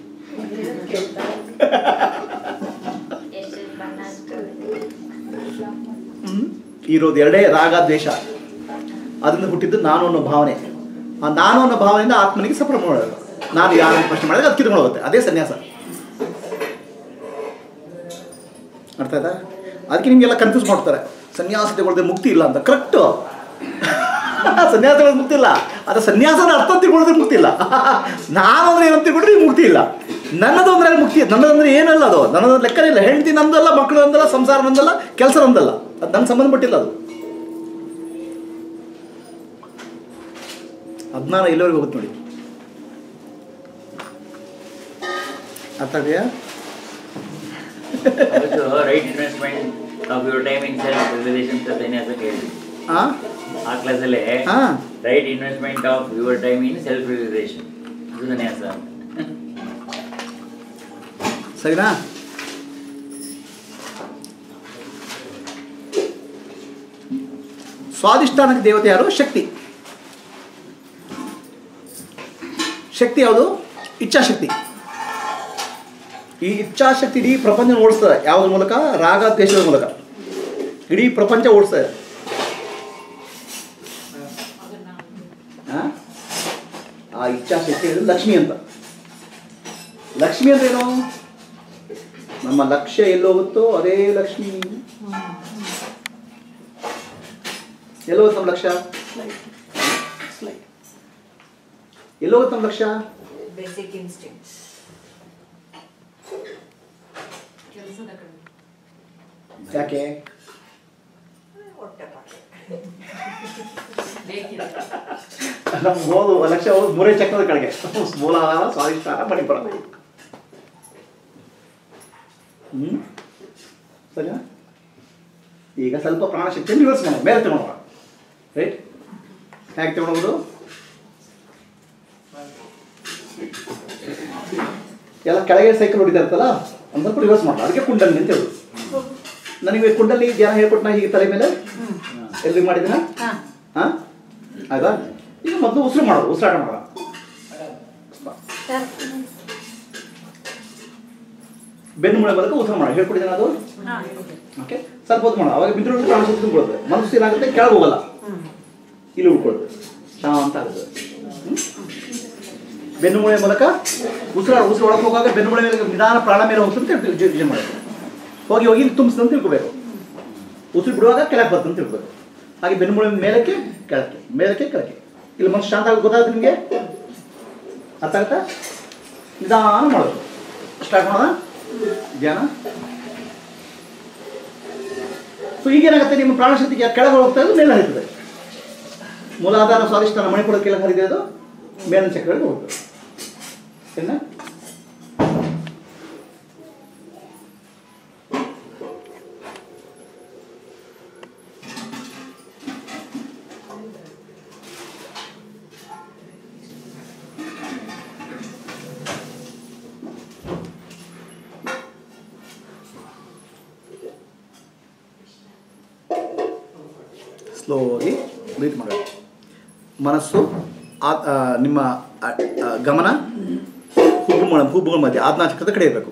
ಹ್ಮ್? ಇರೋದು ಎರಡೇ ರಾಗ ದ್ವೇಷ ಅದರಿಂದ ಹುಟ್ಟಿದ್ದು ನಾನು ಅನ್ನೋ ಭಾವನೆ ಆ ನಾನು ಅನ್ನೋ ಭಾವನೆಯಿಂದ ಆತ್ಮನಿಗೆ ಸಫಲ ಮಾಡೋದು ನಾನು ಯಾರು ಅಂತ ಪ್ರಶ್ನೆ ಮಾಡಿದ್ರೆ ಅದು ಕಿತ್ಕೊಂಡು ಹೋಗುತ್ತೆ ಅದೇ ಸನ್ಯಾಸ ಅರ್ಥ ಆಯ್ತಾ ಅದಕ್ಕೆ ನಿಮಗೆಲ್ಲ ಕನ್ಫ್ಯೂಸ್ ಮಾಡ್ತಾರೆ ಸನ್ಯಾಸ ತಗೊಳ್ದೆ ಮುಕ್ತಿ ಇಲ್ಲ ಅಂತ ಕರೆಕ್ಟು ಸನ್ಯಾಸ ತಗೊಳ್ಳೋದು ಮುಕ್ತಿ ಇಲ್ಲ ಅದು ಸನ್ಯಾಸದ ಅರ್ಥ ತಿಳ್ಕೊಳ್ಳೋದ್ರೆ ಮುಕ್ತಿ ಇಲ್ಲ ನಾನು ಅಂದ್ರೆ ಏನಂತ ತಿಳ್ಕೊಂಡ್ರೆ ಈಗ ಮುಕ್ತಿ ಇಲ್ಲ ನನ್ನದು ಅಂದ್ರೆ ಮುಕ್ತಿ ನನ್ನದಂದ್ರೆ ಏನಲ್ಲ ಅದು ನನ್ನದು ಲೆಕ್ಕನೇ ಇಲ್ಲ ಹೆಂಡತಿ ನಂದಲ್ಲ ಮಕ್ಕಳು ನಂದಲ್ಲ ಸಂಸಾರ ನಂದಲ್ಲ ಕೆಲಸ ನಂದಲ್ಲ ಅದು ನಂಗೆ ಸಂಬಂಧಪಟ್ಟಿಲ್ಲ ಅದು ಅಜ್ಞಾನ ಎಲ್ಲವರೆಗೂ ಹೋಗುತ್ತೆ ನೋಡಿ ಅರ್ಥ ಇದೆಯಾ Also, right investment of your time in self-realization ಅಂತ ಸನ್ಯಾಸ ಕೇಳಿದ್ವಿ ಹಾಂ ಆ ಕ್ಲಾಸಲ್ಲೇ ಹಾಂ right investment of your time in self realisation ಇದು ಸನ್ಯಾಸ ಸರಿನಾ ಸ್ವಾದಿಷ್ಠಾನಕ್ಕೆ ದೇವತೆ ಯಾರು ಶಕ್ತಿ ಶಕ್ತಿ ಯಾವುದು ಇಚ್ಛಾಶಕ್ತಿ ಈ ಇಚ್ಛಾಶಕ್ತಿ ಇಡೀ ಪ್ರಪಂಚ ಓಡಿಸ್ತದೆ ಯಾವುದ್ರ ಮೂಲಕ ರಾಗ ದ್ವೇಷದ ಮೂಲಕ ಇಡೀ ಪ್ರಪಂಚ ಓಡಿಸ್ತದೆ ಆ? ಆ ಇಚ್ಛಾಶಕ್ತಿ ಇದು ಲಕ್ಷ್ಮಿ ಅಂತ ಲಕ್ಷ್ಮಿ ಅಂದ್ರೆ ಏನು ನಮ್ಮ ಲಕ್ಷ್ಯ ಎಲ್ಲೋಗುತ್ತೋ ಅದೇ ಲಕ್ಷ್ಮಿ ಎಲ್ಲೋಗುತ್ತೆ ನಮ್ಮ ಲಕ್ಷ್ಯ ಎಲ್ಲೋಗುತ್ತೆ ನಮ್ಮ ಲಕ್ಷ್ಯ ಬೇಸಿಕ್ ಇನ್ಸ್ಟಿಂಕ್ಟ್ಸ್ ಕೆಲಸದ ಕಡೆ ಯಾಕೆ ಹೊಟ್ಟೆ ಪಾಠ ಬೇಕಿದೆ ನಮ್ಗೆ ಹೋದು ಲಕ್ಷ್ಯ ಹೋದು ಮೂರೇ ಚಕ್ರದ ಕೆಳಗೆ ಮೂಲಾಧಾರ ಸ್ವಾಧಿಷ್ಠಾನ ಮಣಿಪುರ ಹ್ಮ್ ಸರಿನಾ ಈಗ ಸ್ವಲ್ಪ ಪ್ರಾಣಶಕ್ತಿಯನ್ನು ರಿವರ್ಸ್ ಮಾಡೋಣ ಮೇಲೆ ತಗೊಳೋಣ ರೈಟ್ ಹೇಗೆ ತಗೊಳೋದು ಎಲ್ಲ ಕೆಳಗೆ ಸೈಕಲ್ ಹೊಡಿತಾ ಇರ್ತಲ್ಲ ಒಂದು ಸ್ವಲ್ಪ ರಿವರ್ಸ್ ಮಾಡೋಣ ಅದಕ್ಕೆ ಕುಂಡಲಿ ಅಂತ ಹೇಳುದು ನನಗೆ ಕುಂಡಲಿ ಧ್ಯಾನ ಹೇಳ್ಕೊಟ್ನ ಹೀಗೆ ತಲೆ ಮೇಲೆ ಎಲ್ಲಿ ಮಾಡಿದಿನ ಹಾಂ ಆಯ್ತಾ ಈಗ ಮೊದಲು ಉಸಿರು ಮಾಡೋದು ಉಸಿರಾಟ ಮಾಡೋಣ ಬೆನ್ನು ಮೂಳೆ ಮೂಲಕ ಉತ್ತರ ಮಾಡೋಣ ಹೇಳ್ಕೊಡಿದ್ದೇನೆ ಅದು ಓಕೆ ಸ್ವಲ್ಪ ಹೊತ್ತು ಮಾಡೋಣ ಅವಾಗ ಬಿದ್ದು ಪ್ರಾಣಶಕ್ತಿ ತುಂಬಿಕೊಳ್ಳುತ್ತೆ ಮನಸ್ಸು ಏನಾಗುತ್ತೆ ಕೆಳಗೆ ಹೋಗಲ್ಲ ಇಲ್ಲಿ ಉಳ್ಕೊಳ್ಳುತ್ತೆ ಶಾಂತ ಆಗುತ್ತೆ ಹ್ಮ್? ಬೆನ್ನು ಮೂಳೆ ಮೂಲಕ ಉಸಿರು ಉಸಿರು ಒಳಗೆ ಹೋಗುವಾಗ ಬೆನ್ನು ಮೂಳೆ ಮೇಲೆ ನಿಧಾನ ಪ್ರಾಣ ಮೇಲೆ ಹೋಗ್ತಂತ ಯೋಚನೆ ಮಾಡಬೇಕು ಹೋಗಿ ಹೋಗಿ ಇಲ್ಲಿ ತುಂಬಿಸ್ತಂತ ತಿಳ್ಕೊಬೇಕು ಉಸಿರು ಬಿಡುವಾಗ ಕೆಳಗೆ ಬರ್ತಂತ ತಿಳ್ಕೊಬೇಕು ಹಾಗೆ ಬೆನ್ನು ಮೂಳೆ ಮೇಲಕ್ಕೆ ಕೆಳಕ್ಕೆ ಮೇಲಕ್ಕೆ ಕೆಳಕ್ಕೆ ಇಲ್ಲಿ ಮನಸ್ಸು ಶಾಂತ ಆಗಿ ಗೊತ್ತಾಗುತ್ತೆ ನಿಮಗೆ ಅರ್ಥ ಆಗುತ್ತಾ ನಿಧಾನ ಮಾಡಬೇಕು ಸ್ಟಾರ್ಟ್ ಮಾಡೋಣ ಧ್ಯಾನ ಸೊ ಈಗೇನಾಗುತ್ತೆ ನಿಮ್ಮ ಪ್ರಾಣಶಕ್ತಿ ಕೆಳಗೆ ಹೋಗ್ತಾ ಇದ್ದು ಮೇಲೆ ಹರಿತದೆ ಮೂಲಾಧಾರ ಸ್ವಾದಿಷ್ಟಾನ ಮಣಿಪುರ ಕೆಳಗೆ ಹರಿದೆ ಅದು ಮೇಲಿನ ಚಕ್ರಗಳಿಗೆ ಹೋಗ್ತದೆ ಸರಿನಾ ಸ್ಲೋಲಿ ಬ್ರೀತ್ ಮಾಡಬೇಕು ಮನಸ್ಸು ಆ ಆ, ನಿಮ್ಮ ಆ, ಆ, ಗಮನ ಹುಬ್ಬುಗಳ ಹುಬ್ಬುಗಳ ಮಧ್ಯೆ ಆಜ್ಞಾ ಚಕ್ರದ ಕಡೆ ಇರಬೇಕು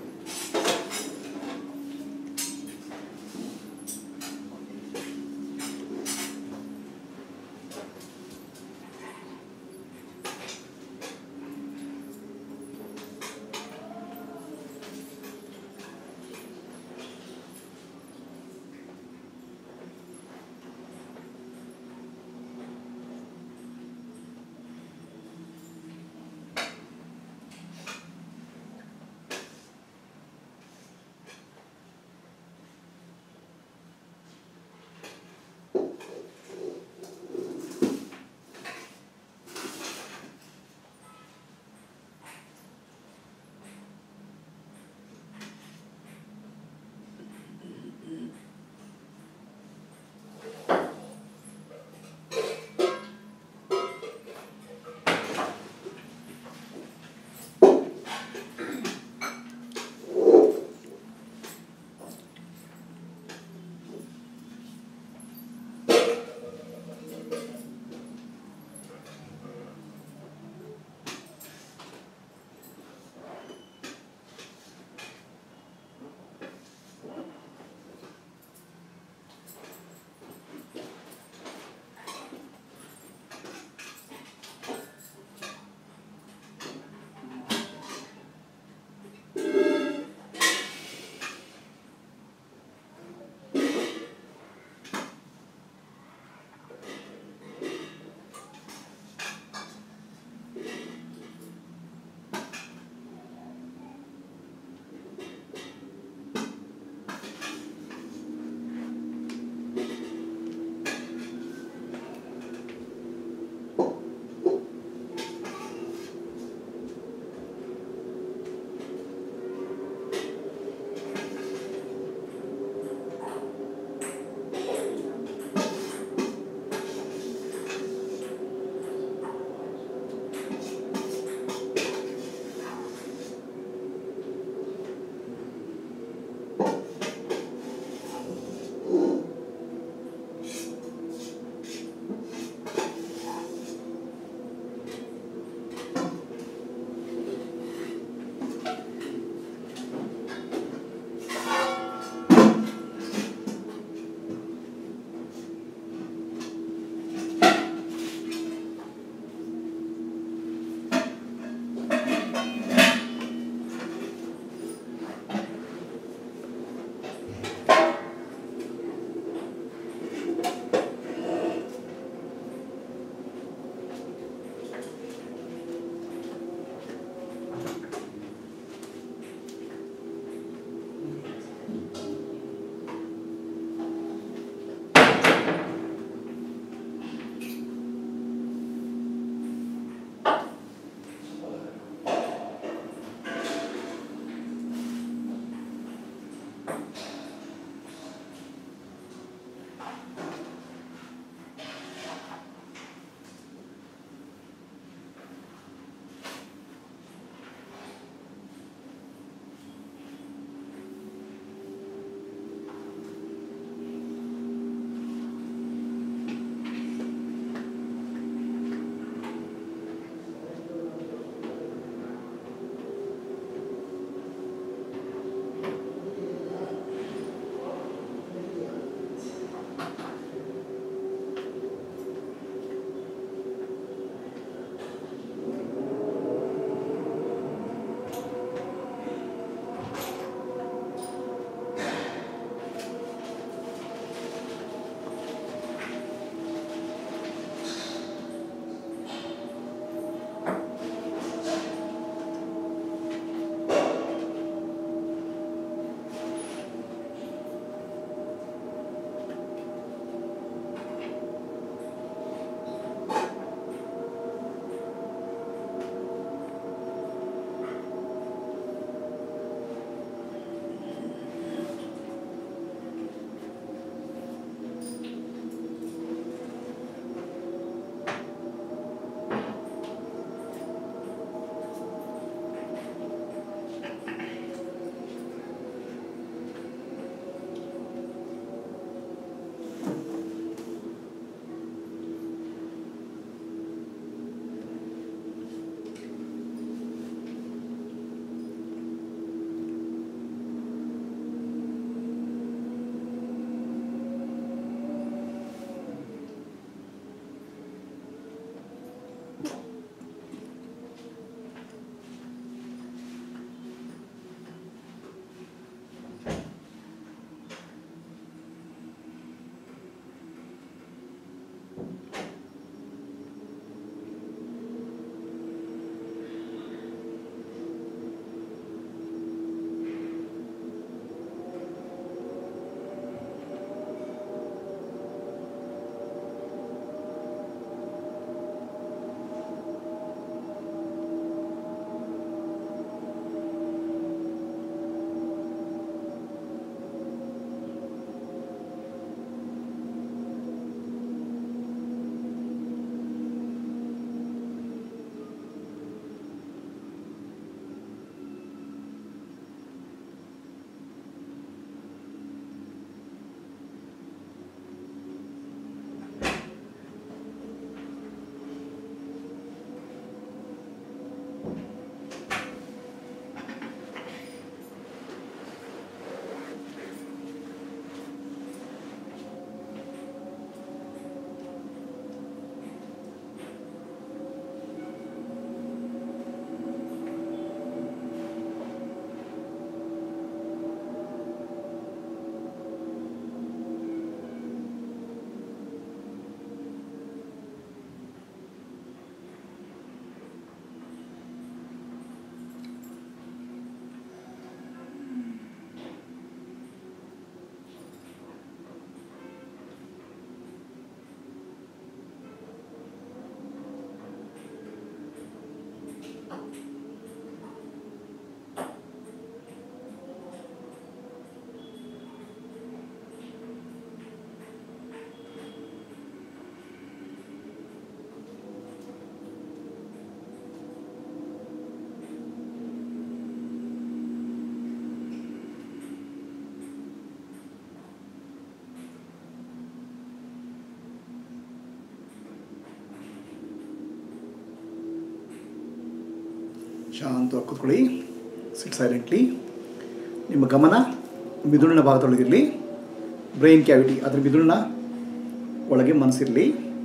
ಶಾಂತವಾಗಿ ಕೂತ್ಕೊಳ್ಳಿ ಸಿಟ್ ಸೈಲೆಂಟ್ಲಿ ನಿಮ್ಮ ಗಮನ ಮಿದುಳಿನ ಭಾಗದೊಳಗಿರಲಿ ಬ್ರೈನ್ ಕ್ಯಾವಿಟಿ ಅದರ ಮಿದುಳಿನ ಒಳಗೆ ಮನಸ್ಸಿರಲಿ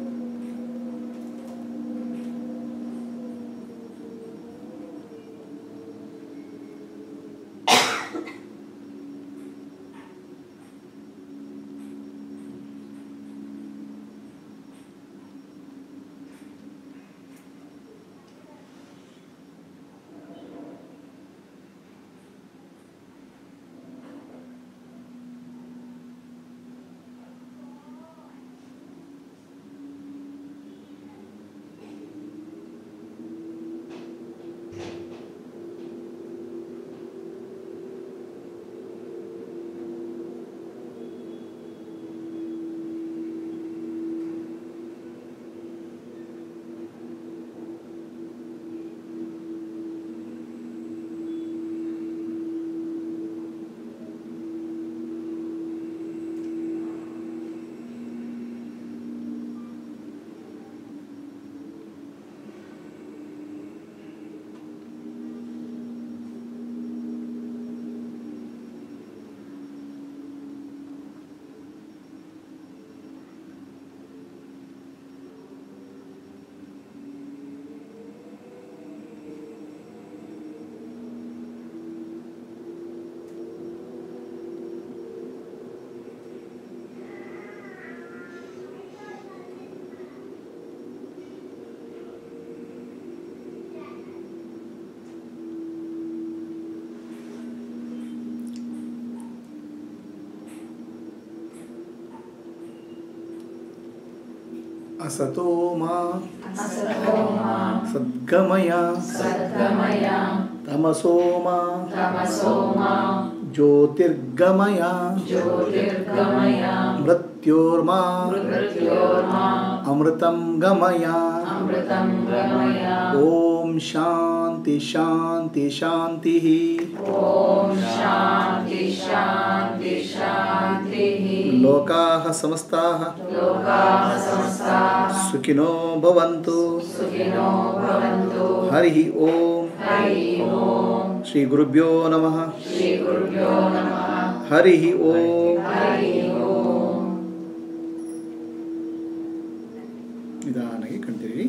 असतो मा सद्गमय तमसो मा ज्योतिर्गमय मृत्योर्मा अमृतं गमय ॐ शान्ति शान्ति शान्तिः लोकाः समस्ताः सुखिनो भवन्तु हरिः ॐ श्रीगुरुभ्यो नमः हरिः ॐ ನಿಧಾನಾಗಿ ಕಣ್ತಿರಿ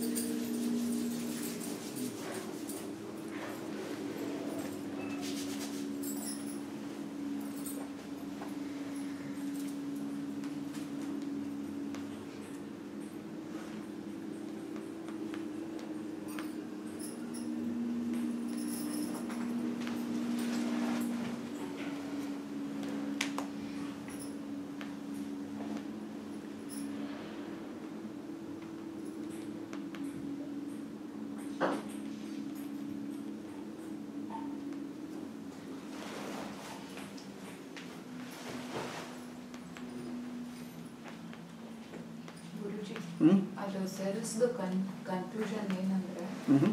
ಗುರುಜಿ ಹ್ಞೂ ಅದು ಸೆಲ್ಸ್ದು ಕನ್ ಕನ್ಫ್ಯೂಷನ್ ಏನಂದ್ರೆ ಹ್ಞೂ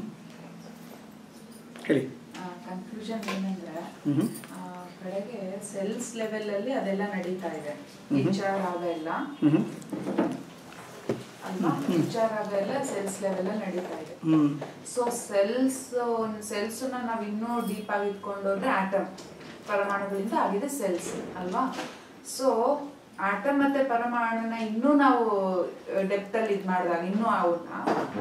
ಹೇಳಿ ಕನ್ಫ್ಯೂಷನ್ ಏನಂದ್ರೆ ಹ್ಞೂ ಆ, ಕಡೆಗೆ ಸೆಲ್ಸ್ ಲೆವೆಲ್ ಅಲ್ಲಿ ಅದೆಲ್ಲ ನಡೀತಾ ಇದೆ ಮ್ಹೂ. ವಿಚಾರ ಆಗ ಎಲ್ಲ ಹ್ಞೂ ಅಲ್ವಾ ವಿಚಾರ ಆಗ ಎಲ್ಲ ಸೆಲ್ಸ್ ಲೆವೆಲ್ ನಡೀತಾ ಇದೆ ಹ್ಞೂ ಸೊ ಸೆಲ್ಸ್ ಸೆಲ್ಸ್ ನಾವ್ ಇನ್ನೂ ಡೀಪ್ ಆಗಿ ಇಟ್ಕೊಂಡೋದ್ರೆ ಆಟಮ್ ಪರಮಾಣುಗಳಿಂದ ಆಗಿದೆ ಸೆಲ್ಸ್ ಅಲ್ವಾ ಸೊ ಆಟಮ್ ಮತ್ತೆ ಪರಮಾಣುನ ಇನ್ನೂ ನಾವು ಡೆಪ್ತ್ ಅಲ್ಲಿ ಇದ್ ಮಾಡಿದಾಗ ಇನ್ನೂ ಅವನ್ನ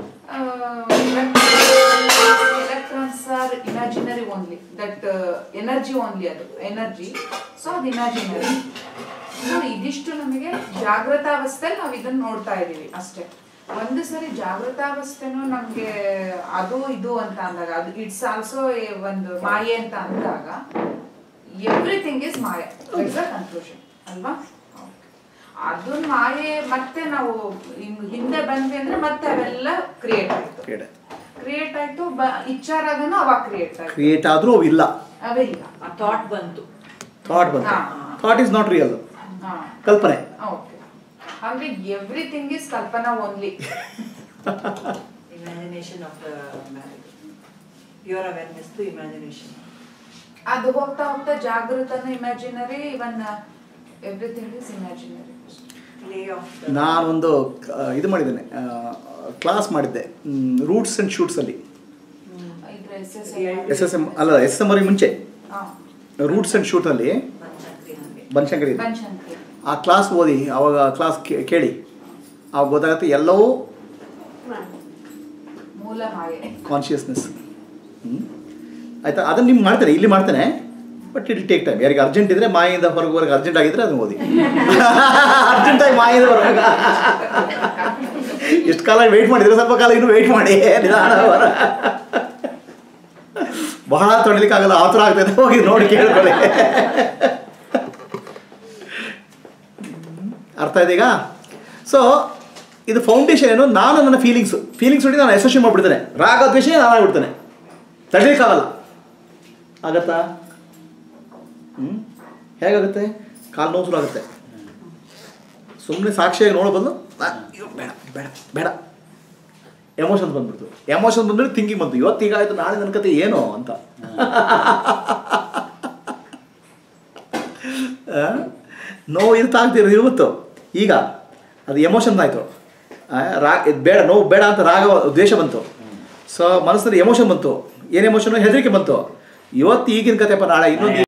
electrons are imaginary only that energy only ಅದು ಎನರ್ಜಿ ಸೊ ಅದು ಇಮ್ಯಾಜಿನರಿ ಸೊ ಇದಿಷ್ಟು ನಮಗೆ ಜಾಗೃತಾವಸ್ಥೆಯಲ್ಲಿ ನಾವು ಇದನ್ನ ನೋಡ್ತಾ ಇದೀವಿ ಅಷ್ಟೇ ಒಂದು ಸರಿ ಜಾಗೃತಾವಸ್ಥೆನೂ ನಮ್ಗೆ ಅದು ಇದು ಅಂತ ಅಂದಾಗ ಅದು ಇಟ್ಸ್ ಆಲ್ಸೋ ಒಂದು ಮಾಯೆ ಅಂತ ಅಂದಾಗ ಎವ್ರಿಥಿಂಗ್ ಇಸ್ ಮಾಯೆ ಕನ್ಕ್ಲೂಷನ್ ಅಲ್ವಾ ಅದು ಮಾಯೆ ಮತ್ತೆ ನಾವು ಹಿಂಗ್- ಹಿಂದೆ ಬಂದ್ವಿ ಅಂದ್ರೆ ಮತ್ತೆ ಅವೆಲ್ಲ ಕ್ರಿಯೇಟ್ ಆಯ್ತು ಕೇಳ ಕ್ರಿಯೇಟ್ ಆಯ್ತು ಬ- ಇಚ್ಚಾರಾಗನು ಅವಾಗ ಕ್ರಿಯೇಟ್ ಆಯ್ತು ಕ್ರಿಯೇಟ್ ಆದರೂ ಅವು ಇಲ್ಲ ಅವೇ ಇಲ್ಲ ಆ ಥಾಟ್ ಬಂತು ಥಾಟ್ ಬಂತು ಹಾ. ಥಾಟ್ ಈಸ್ ನಾಟ್ ರಿಯಲ್ ಹಾ ಕಲ್ಪನೆ ಓಕೆ ಅಂದ್ರೆ ಎವ್ರಿಥಿಂಗ್ ಇಸ್ ಕಲ್ಪನಾ only imagination of the pure awareness to imagination ಅದು ಹೋಗ್ತಾ ಹೋಗ್ತಾ ಜಾಗೃತನು imaginary even everything is imaginary play of ನಾನೊಂದು ಕ- ಇದು ಮಾಡಿದ್ದೇನೆ ಕ್ಲಾಸ್ ಮಾಡಿದ್ದೆ ರೂಟ್ಸ್ ಆ್ಯಂಡ್ ಶೂಟ್ಸಲ್ಲಿ ಇದ್ರ S S S S M ಅಲ್ಲ ಎಸ್ ಎಮ್ ಅವ್ರಿಗೆ ಮುಂಚೆ ರೂಟ್ಸ್ ಆ್ಯಂಡ್ ಶೂಟಲ್ಲಿ ಪಂಚಕ್ರಿ ಹಂಗೆ ಬನಶಂಕರಿ ಪಂಚಂಕ್ರಿ ಆ ಕ್ಲಾಸ್ ಓದಿ ಅವಾಗ ಕ್ಲಾಸ್ ಕೇಳಿ ಅವಾಗ ಗೊತ್ತಾಗುತ್ತೆ ಎಲ್ಲವೂ ಮೂಲ ಮಾಯೆ ಕಾನ್ಷಿಯಸ್ನೆಸ್ ಆಯ್ತಾ ಅದನ್ನು ನಿಮ್ಗೆ ಮಾಡ್ತೇನೆ ಇಲ್ಲಿ ಮಾಡ್ತೇನೆ ಬಟ್ ಇಟ್ ಟೇಕ್ ಟೈಮ್ ಯಾರಿಗೆ ಅರ್ಜೆಂಟ್ ಇದ್ರೆ ಮಾಯಿಂದ ಹೊರಗೆ ಹೊರಗೆ ಅರ್ಜೆಂಟ್ ಆಗಿದ್ರೆ ಅದನ್ನ ಓದಿ ಅರ್ಜೆಂಟಾಗಿ ಮಾಯಿಂದ ಹೊರಗೆ ಎಷ್ಟು ಕಾಲ ವೆಯ್ಟ್ ಮಾಡಿದ್ರೆ ಸ್ವಲ್ಪ ಕಾಲ ಇನ್ನೂ ವೆಯ್ಟ್ ಮಾಡಿ ನಿಧಾನ ಹೊರ ಬಹಳ ತೊಡಲಿಕ್ಕಾಗಲ್ಲ ಆತುರ ಆಗ್ತದೆ ಹೋಗಿ ನೋಡಿ ಕೇಳ್ಕೊಳ್ಳಿ ಅರ್ಥ ಇದೆ ಈಗ ಸೊ ಇದು ಫೌಂಡೇಶನ್ ಏನು ನಾನು ನನ್ನ ಫೀಲಿಂಗ್ಸು ಫೀಲಿಂಗ್ಸ್ ನೋಡಿ ನಾನು ಅಸೋಸಿಯೇಟ್ ಮಾಡಿಬಿಡ್ತೇನೆ ರಾಗ ದ್ವೇಷ ನಾನು ಆಗ್ಬಿಡ್ತೇನೆ ತಡಲಿಕ್ಕಾಗಲ್ಲ ಆಗತ್ತಾ ಹ್ಞೂ ಹೇಗಾಗುತ್ತೆ ಕಾಲು ನೋವು ಶುರು ಆಗುತ್ತೆ ಸುಮ್ಮನೆ ಸಾಕ್ಷಿಯಾಗಿ ನೋಡೋ ಬದಲು ಆ, ಅಯ್ಯೋ, ಬೇಡ ಬೇಡ ಬೇಡ ಎಮೋಷನ್ ಬಂದ್ಬಿಡ್ತು ಎಮೋಷನ್ ಬಂದ್ರೆ ಥಿಂಕಿಂಗ್ ಬಂತು ಇವತ್ತು ಈಗ ಆಯ್ತು ನಾಳೆ ನನ್ನ ಕತೆ ಏನು ಅಂತ ಆ? ನೋವು ಇರ್ತಾಗ್ತಿರೋದು ಇವತ್ತು ಈಗ ಅದು ಎಮೋಷನ್ ಆಯಿತು ರಾ ಇದ್ ಬೇಡ ನೋವು ಬೇಡ ಅಂತ ರಾಗ ದ್ವೇಷ ಬಂತು ಸೊ ಮನಸ್ಸಲ್ಲಿ ಎಮೋಷನ್ ಬಂತು ಏನು ಎಮೋಷನ್ ಹೆದರಿಕೆ ಬಂತು ಇವತ್ತು ಈಗಿನ ಕತೆಪ್ಪ ನಾಳೆ ಇನ್ನೊಂದು